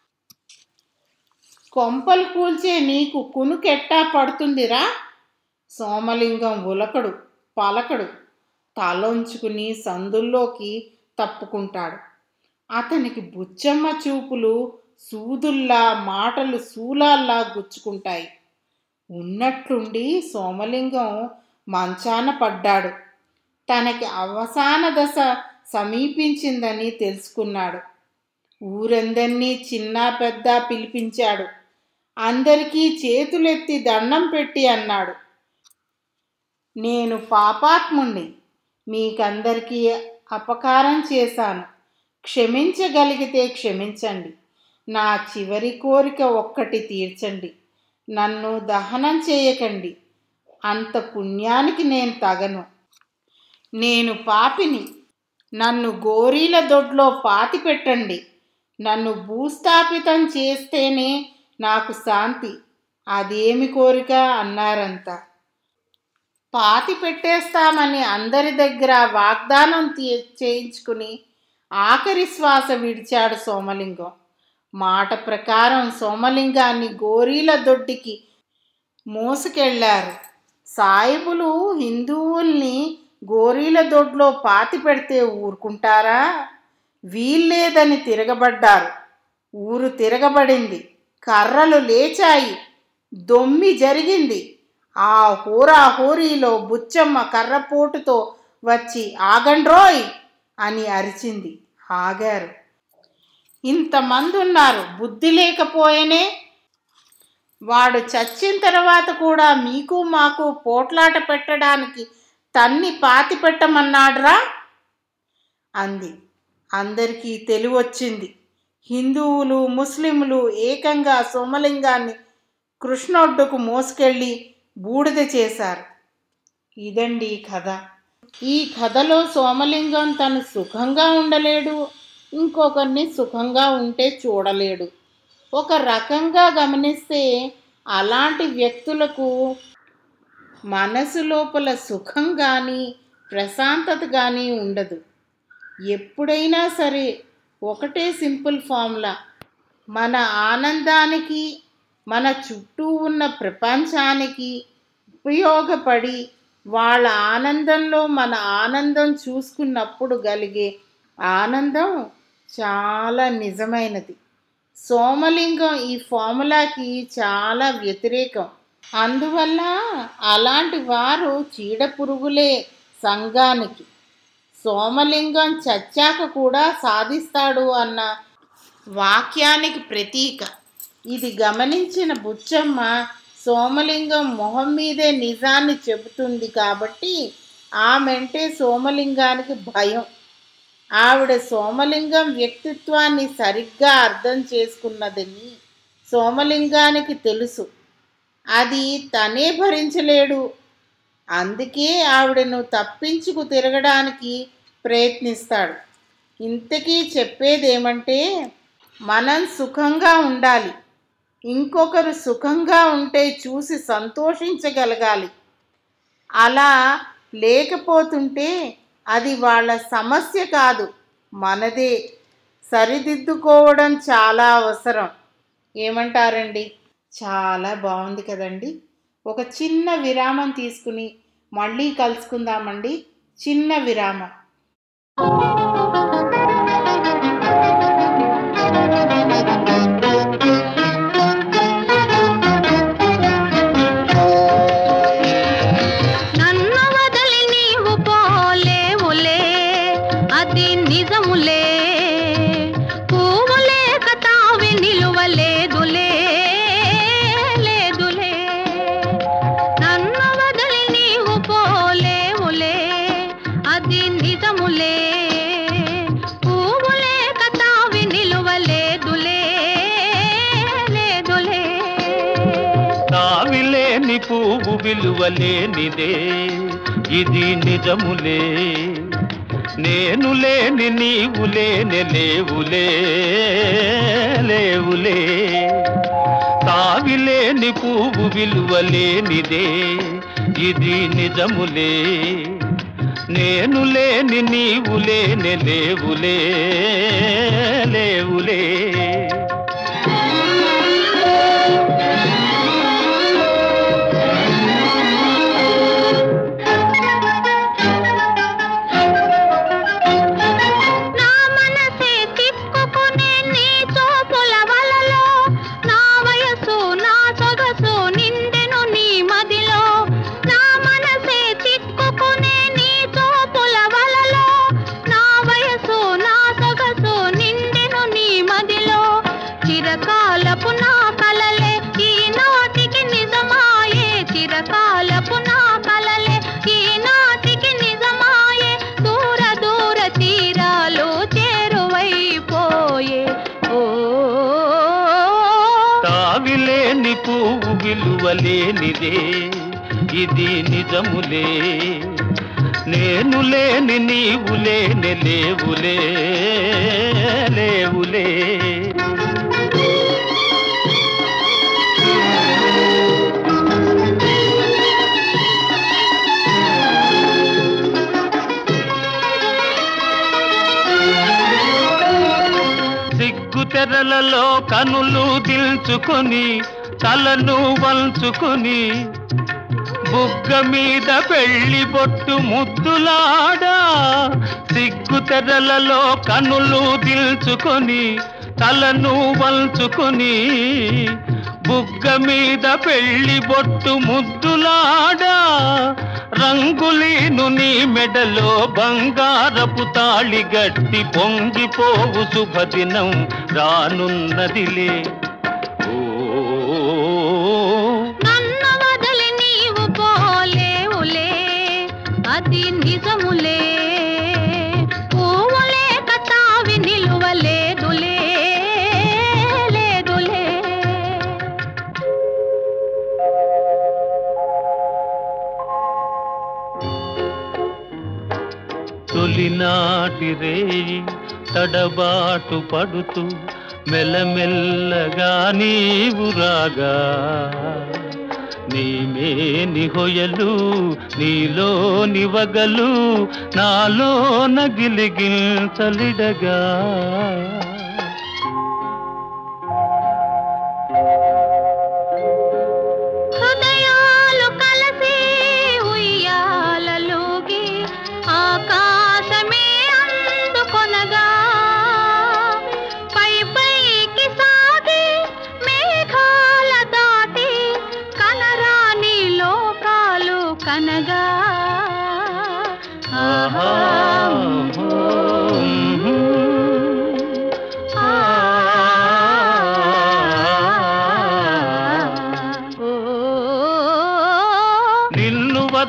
కొంపలు కూల్చే నీకు కునుకెట్టా పడుతుందిరా సోమలింగం ఉలకడు పలకడు తలొంచుకుని సందుల్లోకి తప్పుకుంటాడు అతనికి బుచ్చమ్మ చూపులు సూదుల్లా మాటలు శూలాల్లా గుచ్చుకుంటాయి ఉన్నట్లుండి సోమలింగం మంచాన పడ్డాడు తనకి అవసాన దశ సమీపించిందని తెలుసుకున్నాడు ఊరందరినీ చిన్న పెద్ద పిలిపించాడు అందరికీ చేతులెత్తి దండం పెట్టి అన్నాడు నేను పాపాత్ముణ్ణి మీకందరికీ అపకారం చేశాను క్షమించగలిగితే క్షమించండి నా చివరి కోరిక ఒక్కటి తీర్చండి నన్ను దహనం చేయకండి అంత పుణ్యానికి నేను తగను నేను పాపిని నన్ను గోరీల దొడ్లో పాతి పెట్టండి నన్ను భూస్థాపితం చేస్తేనే నాకు శాంతి అదేమి కోరిక అన్నారంతా పాతి పెట్టేస్తామని అందరి దగ్గర వాగ్దానం తీ- చేయించుకుని ఆఖరి శ్వాస విడిచాడు సోమలింగం మాట ప్రకారం సోమలింగాన్ని గోరీల దొడ్డికి మోసుకెళ్లారు సాయిబులు హిందువుల్ని గోరీల దొడ్లో పాతి పెడితే ఊరుకుంటారా వీల్లేదని తిరగబడ్డారు ఊరు తిరగబడింది కర్రలు లేచాయి దొమ్మి జరిగింది ఆ హోరా హోరీలో బుచ్చమ్మ కర్రపోటుతో వచ్చి ఆగండ్రోయ్ అని అరిచింది ఆగారు ఇంతమంది ఉన్నారు బుద్ధి లేకపోయేనే వాడు చచ్చిన తర్వాత కూడా మీకు మాకు పోట్లాట పెట్టడానికి తన్ని పాతి పెట్టమన్నాడురా అంది అందరికీ తెలివొచ్చింది హిందువులు ముస్లింలు ఏకంగా సోమలింగాన్ని కృష్ణొడ్డుకు మోసుకెళ్ళి బూడిద చేశారు ఇదండి కథ ఈ కథలో సోమలింగం తను సుఖంగా ఉండలేడు ఇంకొకరిని సుఖంగా ఉంటే చూడలేడు ఒక రకంగా గమనిస్తే అలాంటి వ్యక్తులకు మనసు లోపల సుఖం కానీ ప్రశాంతత కానీ ఉండదు ఎప్పుడైనా సరే ఒకటే సింపుల్ ఫార్ములా మన ఆనందానికి మన చుట్టూ ఉన్న ప్రపంచానికి ఉపయోగపడి వాళ్ళ ఆనందంలో మన ఆనందం చూసుకున్నప్పుడు కలిగే ఆనందం చాలా నిజమైనది సోమలింగం ఈ ఫార్ములాకి చాలా వ్యతిరేకం అందువల్ల అలాంటి వారు చీడ పురుగులే సంఘానికి సోమలింగం చచ్చాక కూడా సాధిస్తాడు అన్న వాక్యానికి ప్రతీక ఇది గమనించిన బుచ్చమ్మ సోమలింగం మొహం మీదే నిజాన్ని చెబుతుంది కాబట్టి ఆమెంటే సోమలింగానికి భయం ఆవిడ సోమలింగం వ్యక్తిత్వాన్ని సరిగ్గా అర్థం చేసుకున్నదని సోమలింగానికి తెలుసు అది తనే భరించలేడు అందుకే ఆవిడను తప్పించుకు తిరగడానికి ప్రయత్నిస్తాడు ఇంతకీ చెప్పేదేమంటే మనం సుఖంగా ఉండాలి ఇంకొకరు సుఖంగా ఉంటే చూసి సంతోషించగలగాలి అలా లేకపోతుంటే అది వాళ్ళ సమస్య కాదు మనదే సరిదిద్దుకోవడం చాలా అవసరం ఏమంటారండి చాలా బాగుంది కదండి ఒక చిన్న విరామం తీసుకుని మళ్ళీ కలుసుకుందామండి చిన్న విరామం నన్ను వదిలి నీవు పోలేవులే అది నిజములే పువ్వు లేక తావి నిలువలేదులే లేదులే నన్ను వదిలి నీవు పోలేవులే అది నిజములే పువ్వు లేక తావి నిలువలేదులే లేదులే తావిలేని పువ్వు విలువలేనిదే ఇది నిజములే నేను లేని నీవు లేని లేవులే లేవులే తావిలేని పువ్వు విలువలేనిదే ఇది నిజములే నేను లేని నీవు లేని లేవులే లేవులే నా మనసే తిప్పుకునే నీ చూపుల వలలో నా వయసు నా సొగసు నిండెను నీ మదిలో నా మనసే తిప్పుకునే నీ చూపుల వలలో నా వయసు నా సొగసు నిండెను నీ మదిలో చిరకాలపు నా కలలే ఈనాటికి నిజమాయే చిరకాలపు నా కలలే ఈనాటికి నిజమాయే దూర దూర తీరాలు చేరువైపోయే ఓ తావిలేని పువ్వు విలువలేనిదే ఇది నిజములే నేను లేని నీవు లేని లేవులే లేవులే సిగ్గు తెరలలో కనులు దిల్చుకొని తలను వంచుకొని బుగ్గ మీద పెళ్లి బొట్టు ముద్దులాడా సిగ్గు తెరలలో కనులు దిల్చుకొని తలను వంచుకొని బుగ్గ మీద పెళ్లి బొట్టు ముద్దులాడా రంగులీను నీ మెడలో బంగారపు తాళి గట్టి పొంగిపోవు శుభదినం రానున్నదిలే నన్ను వదిలి నీవు పోలేవులే అది నిజములే పువ్వు లేక తావి నిలువలేదులే లేదులే తొలినాటి రేయి తడబాటు పడుతూ మెల్లమెల్లగా నీవు రాగా నీమేని హొయలు నీలో నివగలు నాలో నగిలిగిల్తలిడగా హృదయాలు కలిసి ఉయ్యాలలోగి ఆకాశమే అందుకొనగా పై పైకి సాగి మేఘాల దాటి కనరాని లోకాలు కనగా ఆహా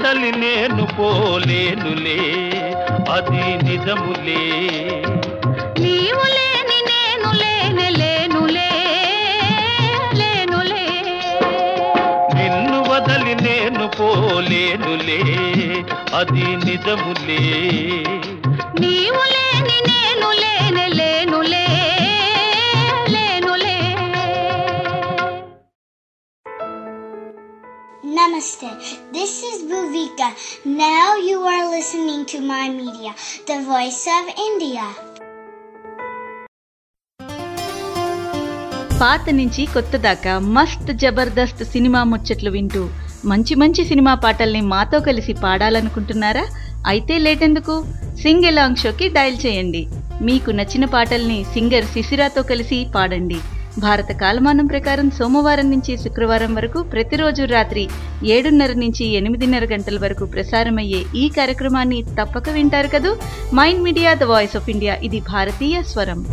వదలి నేను పోలేనులే అది నిజములే నీవు లేని నేను లేనే లేనులే లేనులే నిన్ను వదలి నేను పోలేనులే అది నిజములే నీవు లేని నేను లేనే లేనులే లేనులే Namaste. This is Bhuvika. Now you are listening to my media, the voice of India. పాత నుంచి కొత్త దాకా మస్త్ జబర్దస్త్ సినిమా ముచ్చట్లు వింటూ మంచి మంచి సినిమా పాటల్ని మాతో కలిసి పాడాలనుకుంటున్నారా అయితే లేటెందుకు సింగ్ ఎలాంగ్ షోకి డయల్ చేయండి మీకు నచ్చిన పాటల్ని సింగర్ శిశిరాతో కలిసి పాడండి భారత కాలమానం ప్రకారం సోమవారం నుంచి శుక్రవారం వరకు ప్రతిరోజు రాత్రి ఏడున్నర నుంచి ఎనిమిదిన్నర గంటల వరకు ప్రసారమయ్యే ఈ కార్యక్రమాన్ని తప్పక వింటారు కదూ mind media the voice of India ఇది భారతీయ స్వరం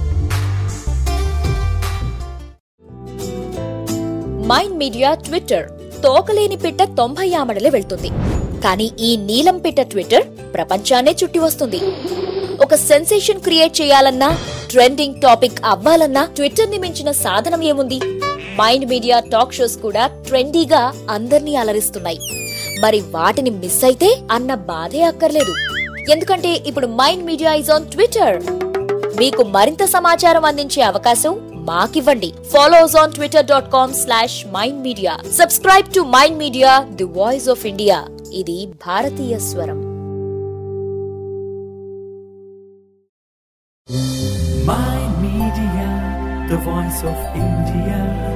మైండ్ మీడియా ట్విట్టర్ తోకలేని పిట్ట తొంభై ఆమడలే వెళ్తుంది కానీ ఈ నీలం పిట్ట ట్విట్టర్ ప్రపంచాన్నే చుట్టి వస్తుంది ఒక సెన్సేషన్ క్రియేట్ చేయాలన్నా ట్రెండింగ్ టాపిక్ అవ్వాలన్నా ట్విట్టర్ ని మించిన సాధనం ఏముంది మైండ్ మీడియా టాక్ షోస్ కూడా ట్రెండీగా అందర్నీ అలరిస్తున్నాయి మరి వాటిని మిస్ అయితే అన్న బాధే అక్కర్లేదు ఎందుకంటే ఇప్పుడు mind media is on Twitter మీకు మరింత సమాచారం అందించే అవకాశం మాకివ్వండి follow us on Twitter dot com slash mind media subscribe to mind media the voice of India ఇది భారతీయ స్వరం Mind Media, the voice of India.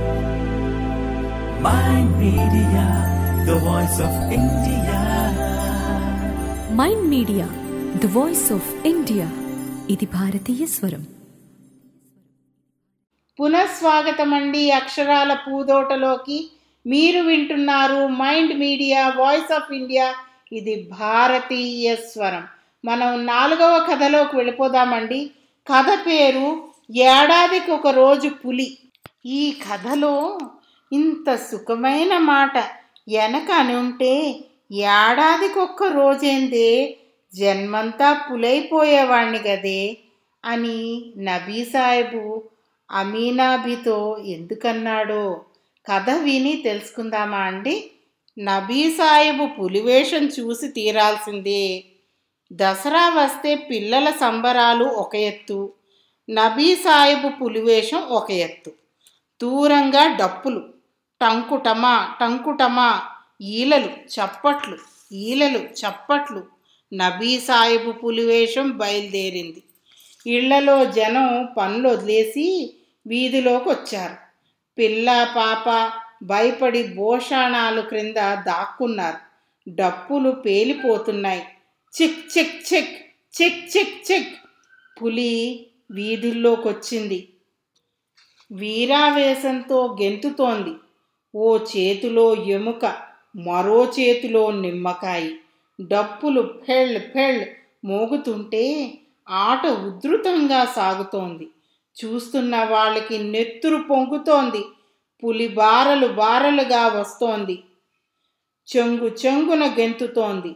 Mind Media, the voice of India. Mind media the voice of India ఇది భారతీయ స్వరం పునఃస్వాగతం అండి అక్షరాల పూదోటలోకి మీరు వింటున్నారు mind media voice of India ఇది భారతీయ స్వరం మనం నాలుగవ కథలోకి వెళ్ళిపోదామండి కథ పేరు ఏడాదికి ఒక రోజు పులి ఈ కథలో ఇంత సుఖమైన మాట వెనక అని ఉంటే ఏడాదికి ఒక్క రోజేందే జన్మంతా పులైపోయేవాణ్ణి గదే అని నబీ సాహెబు అమీనాబితో ఎందుకన్నాడో కథ విని తెలుసుకుందామా అండి నబీ సాహెబు పులివేషం చూసి తీరాల్సిందే దసరా వస్తే పిల్లల సంబరాలు ఒక ఎత్తు నబీ సాహెబు పులివేషం ఒక ఎత్తు దూరంగా డప్పులు టంకుటమా టంకుటమా ఈలలు చప్పట్లు ఈలలు చప్పట్లు నబీ సాహెబు పులివేషం బయలుదేరింది ఇళ్లలో జనం పనులు వదిలేసి వీధిలోకి వచ్చారు పిల్ల పాప భయపడి భోషాణాలు క్రింద దాక్కున్నారు డప్పులు పేలిపోతున్నాయి చిక్ చిక్ చిక్ చిక్ చిక్ చిక్ పులి వీధుల్లోకి వచ్చింది వీరావేశంతో గెంతుతోంది ఓ చేతిలో ఎముక మరో చేతిలో నిమ్మకాయ డప్పులు ఫెళ్ ఫెళ్ మోగుతుంటే ఆట ఉధృతంగా సాగుతోంది చూస్తున్న వాళ్ళకి నెత్తురు పొంగుతోంది పులి బారలు బారలుగా వస్తోంది చెంగు చెంగున గెంతుతోంది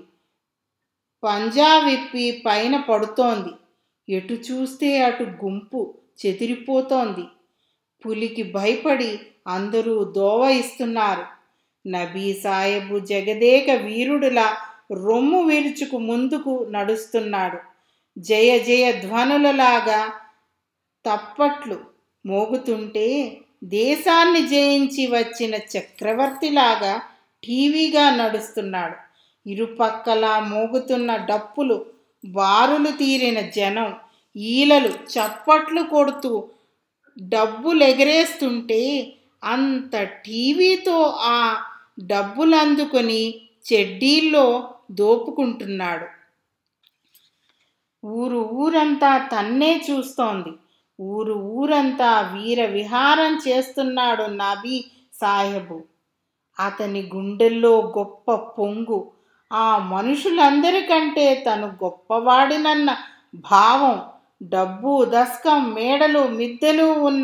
పంజా విప్పి పైన పడుతోంది ఎటు చూస్తే అటు గుంపు చెదిరిపోతోంది పులికి భయపడి అందరూ దోవ ఇస్తున్నారు నబీ సాహెబు జగదేక వీరుడులా రొమ్ము విరుచుకు ముందుకు నడుస్తున్నాడు జయ జయ ధ్వనులలాగా తప్పట్లు మోగుతుంటే దేశాన్ని జయించి వచ్చిన చక్రవర్తిలాగా టీవీగా నడుస్తున్నాడు ఇరుపక్కలా మోగుతున్న డప్పులు బారులు తీరిన జనం ఈలలు చప్పట్లు కొడుతూ డబ్బులు ఎగరేస్తుంటే అంత టీవీతో ఆ డబ్బులందుకొని చెడ్డీల్లో దోపుకుంటున్నాడు ఊరు ఊరంతా తన్నే చూస్తోంది ఊరు ఊరంతా వీర విహారం చేస్తున్నాడు నబీ సాహెబు అతని గుండెల్లో గొప్ప పొంగు ఆ మనుషులందరికంటే తను గొప్పవాడినన్న భావం డబ్బు దస్కం మేడలు మిద్దెలు ఉన్న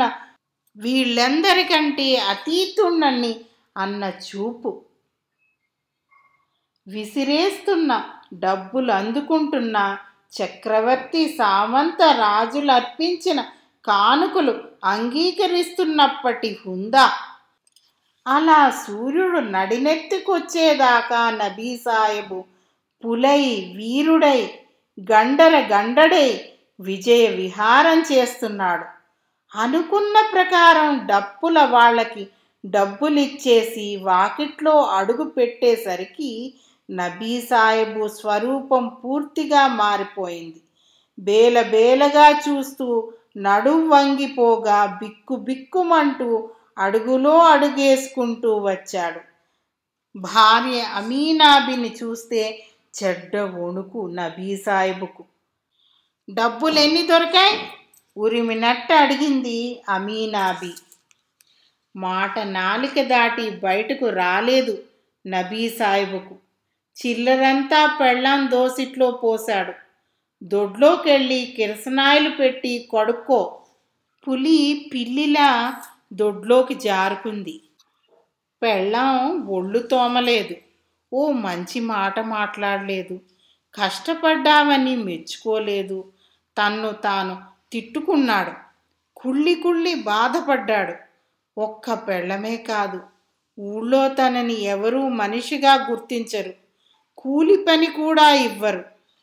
వీళ్ళందరికంటే అతీతున్నని అన్న చూపు విసిరేస్తున్న డబ్బులు అందుకుంటున్న చక్రవర్తి సామంత రాజులు అర్పించిన కానుకలు అంగీకరిస్తున్నప్పటి హుందా అలా సూర్యుడు నడినెత్తికొచ్చేదాకా నబీ సాహెబు పులై వీరుడై గండర గండడై విజయ విహారం చేస్తున్నాడు అనుకున్న ప్రకారం డప్పుల వాళ్ళకి డబ్బులిచ్చేసి వాకిట్లో అడుగు పెట్టేసరికి నబీ సాహెబు స్వరూపం పూర్తిగా మారిపోయింది బేల బేలగా చూస్తూ నడుం వంగిపోగా బిక్కు బిక్కుమంటూ అడుగులో అడుగేసుకుంటూ వచ్చాడు భార్య అమీనాబిని చూస్తే చెడ్డ వణుకు నబీ సాహెబుకు డబ్బులు ఎన్ని దొరికాయి ఉరిమినట్టు అడిగింది అమీనాబి మాట నాలిక దాటి బయటకు రాలేదు నబీ సాహెబుకు చిల్లరంతా పెళ్ళాం దోసిట్లో పోశాడు దొడ్లోకెళ్ళి కిరసనాయిలు పెట్టి కడుక్కో పులి పిల్లిలా దొడ్లోకి జారుకుంది పెళ్ళాం ఒళ్ళు తోమలేదు ఓ మంచి మాట మాట్లాడలేదు కష్టపడ్డావని మెచ్చుకోలేదు తన్ను తాను తిట్టుకున్నాడు కుళ్ళి కుళ్ళి బాధపడ్డాడు ఒక్క పెళ్ళమే కాదు ఊళ్ళో తనని ఎవరూ మనిషిగా గుర్తించరు కూలి పని కూడా ఇవ్వరు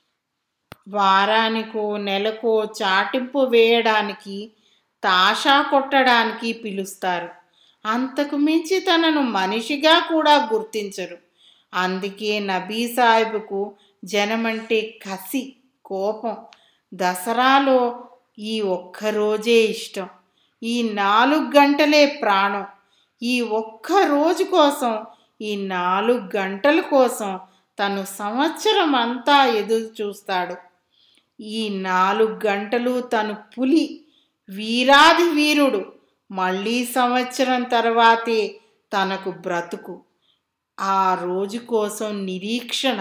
వారానికో నెలకో చాటింపు వేయడానికి తాషా కొట్టడానికి పిలుస్తారు అంతకు మించి తనను మనిషిగా కూడా గుర్తించరు అందుకే నబీ సాహిబుకు జనమంటే కసి కోపం దసరాలో ఈ ఒక్కరోజే ఇష్టం ఈ నాలుగు గంటలే ప్రాణం ఈ ఒక్క రోజు కోసం ఈ నాలుగు గంటల కోసం తను సంవత్సరం అంతా ఎదురు చూస్తాడు ఈ నాలుగు గంటలు తను పులి వీరాది వీరుడు మళ్ళీ సంవత్సరం తర్వాతే తనకు బ్రతుకు ఆ రోజు కోసం నిరీక్షణ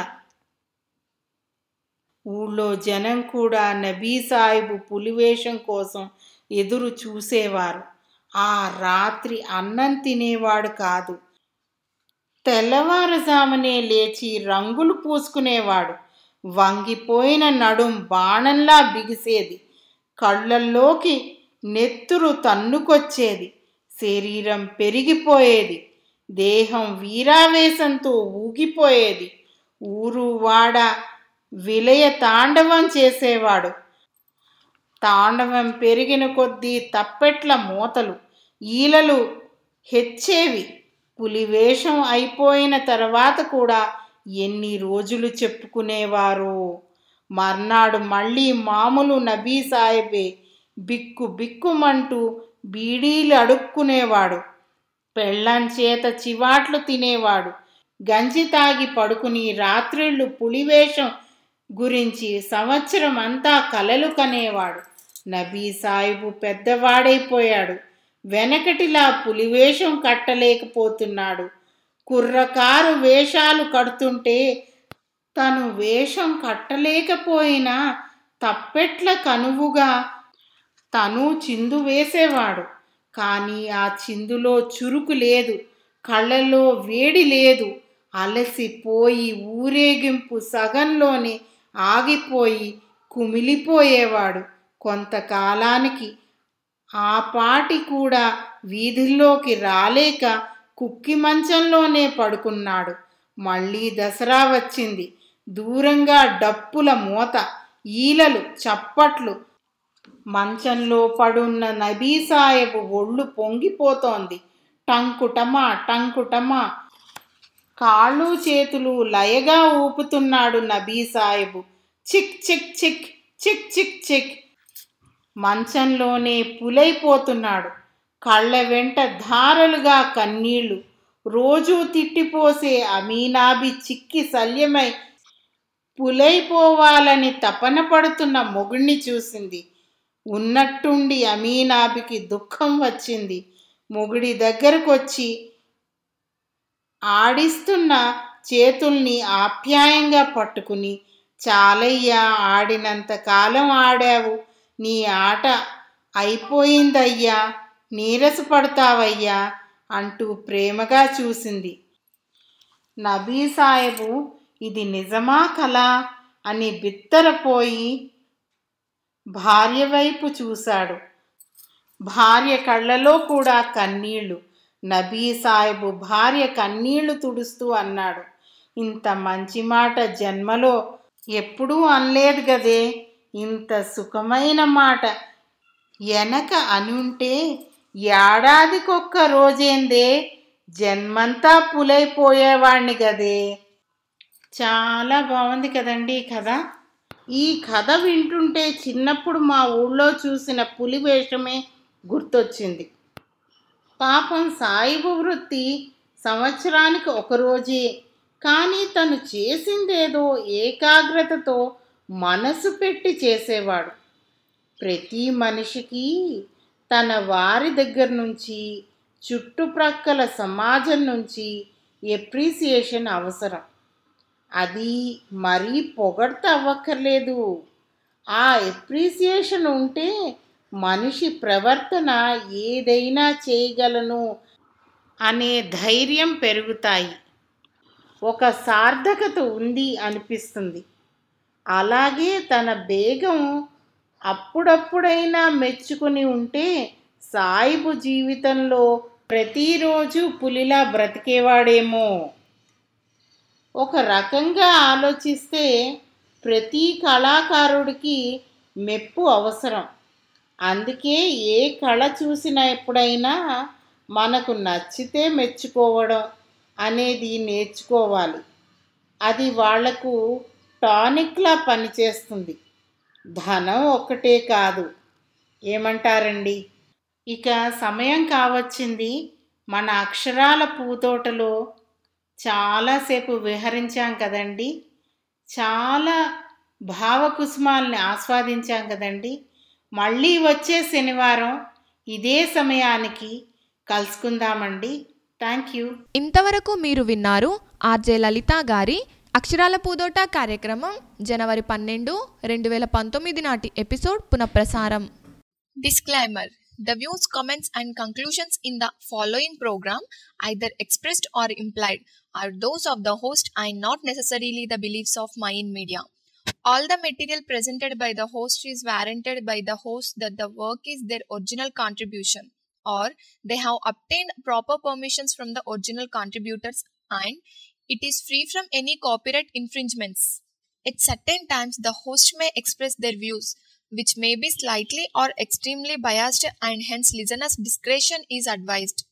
ఊళ్ళో జనం కూడా నబీ సాహిబు పులివేషం కోసం ఎదురు చూసేవారు ఆ రాత్రి అన్నం తినేవాడు కాదు తెల్లవారుజామునే లేచి రంగులు పూసుకునేవాడు వంగిపోయిన నడుం బాణంలా బిగిసేది కళ్ళల్లోకి నెత్తురు తన్నుకొచ్చేది శరీరం పెరిగిపోయేది దేహం వీరావేశంతో ఊగిపోయేది ఊరు వాడ విలయ తాండవం చేసేవాడు తాండవం పెరిగిన కొద్దీ తప్పెట్ల మూతలు ఈలలు హెచ్చేవి పులివేషం అయిపోయిన తర్వాత కూడా ఎన్ని రోజులు చెప్పుకునేవారో మర్నాడు మళ్ళీ మామూలు నబీ సాహెబే బిక్కు బిక్కుమంటూ బీడీలు అడుక్కునేవాడు పెళ్ళాం చేత చివాట్లు తినేవాడు గంజి తాగి పడుకుని రాత్రిళ్ళు పులివేషం గురించి సంవత్సరం అంతా కలలు కనేవాడు నబీ సాహిబు పెద్దవాడైపోయాడు వెనకటిలా పులివేషం కట్టలేకపోతున్నాడు కుర్రకారు వేషాలు కడుతుంటే తను వేషం కట్టలేకపోయినా తప్పెట్ల కనువుగా తను చిందు వేసేవాడు కానీ ఆ చిందులో చురుకు లేదు కళ్ళల్లో వేడి లేదు అలసిపోయి ఊరేగింపు సగంలోనే ఆగిపోయి కుమిలిపోయేవాడు కొంతకాలానికి ఆ పాటి కూడా వీధుల్లోకి రాలేక కుక్కి మంచంలోనే పడుకున్నాడు మళ్ళీ దసరా వచ్చింది దూరంగా డప్పుల మూత ఈలలు చప్పట్లు మంచంలో పడున్న నబీ సాహెబు ఒళ్ళు పొంగిపోతోంది టంకుటమా టంకుటమా కాళ్ళు చేతులు లయగా ఊపుతున్నాడు నబీ సాహెబు చిక్ చిక్ చిక్ చిక్ చిక్ చిక్ మంచంలోనే పులైపోతున్నాడు కళ్ళ వెంట ధారలుగా కన్నీళ్లు రోజూ తిట్టిపోసే అమీనాబి చిక్కి శల్యమై పులైపోవాలని తపన పడుతున్న మొగుణ్ణి చూసింది ఉన్నట్టుండి అమీనాబికి దుఃఖం వచ్చింది మొగుడి దగ్గరకొచ్చి ఆడిస్తున్న చేతుల్ని ఆప్యాయంగా పట్టుకుని చాలయ్యా ఆడినంత కాలం ఆడావు నీ ఆట అయిపోయిందయ్యా నీరసపడతావయ్యా అంటూ ప్రేమగా చూసింది నబీ సాహెబు ఇది నిజమా కల అని బిత్తరపోయి భార్య వైపు చూశాడు భార్య కళ్ళలో కూడా కన్నీళ్లు నబీ సాహెబు భార్య కన్నీళ్లు తుడుస్తూ అన్నాడు ఇంత మంచి మాట జన్మలో ఎప్పుడూ అనలేదు గదే ఇంత సుఖమైన మాట వెనక అనుంటే ఏడాదికొక్క రోజేందే జన్మంతా పులైపోయేవాణ్ణి గదే చాలా బాగుంది కదండి ఈ కథ ఈ కథ వింటుంటే చిన్నప్పుడు మా ఊళ్ళో చూసిన పులి వేషమే గుర్తొచ్చింది పాపం సాయిబు వృత్తి సంవత్సరానికి ఒక రోజే కానీ తను చేసిందేదో ఏకాగ్రతతో మనసు పెట్టి చేసేవాడు ప్రతి మనిషికి తన వారి దగ్గర నుంచి చుట్టుప్రక్కల సమాజం నుంచి ఎప్రిసియేషన్ అవసరం అది మరీ పొగడ్త అవ్వక్కర్లేదు ఆ ఎప్రిసియేషన్ ఉంటే మనిషి ప్రవర్తన ఏదైనా చేయగలను అనే ధైర్యం పెరుగుతాయి ఒక సార్థకత ఉంది అనిపిస్తుంది అలాగే తన బేగం అప్పుడప్పుడైనా మెచ్చుకుని ఉంటే సాయిబు జీవితంలో ప్రతిరోజు పులిలా బ్రతికేవాడేమో ఒక రకంగా ఆలోచిస్తే ప్రతి కళాకారుడికి మెప్పు అవసరం అందుకే ఏ కళ చూసినా ఎప్పుడైనా మనకు నచ్చితే మెచ్చుకోవడం అనేది నేర్చుకోవాలి అది వాళ్లకు టానిక్లా పనిచేస్తుంది ధనం ఒక్కటే కాదు ఏమంటారండి ఇక సమయం కావచ్చింది మన అక్షరాల పూతోటలో చాలాసేపు విహరించాం కదండి చాలా భావకుసుమాల్ని ఆస్వాదించాం కదండి మళ్ళీ వచ్చే శనివారం ఇదే సమయానికి కలుసుకుందామండి థ్యాంక్ యూ ఇంతవరకు మీరు విన్నారు ఆర్జే లలిత గారి అక్షరాల పూదోట కార్యక్రమం జనవరి పన్నెండు రెండు వేల పంతొమ్మిది నాటి ఎపిసోడ్ పునఃప్రసారం disclaimer The views, comments, and conclusions in the following program, either expressed or implied, are those of the host and not necessarily the beliefs of Mayan Media. All the material presented by the host is warranted by the host that the work is their original contribution or they have obtained proper permissions from the original contributors and it is free from any copyright infringements. At certain times, the host may express their views, which may be slightly or extremely biased, and hence listeners' discretion is advised.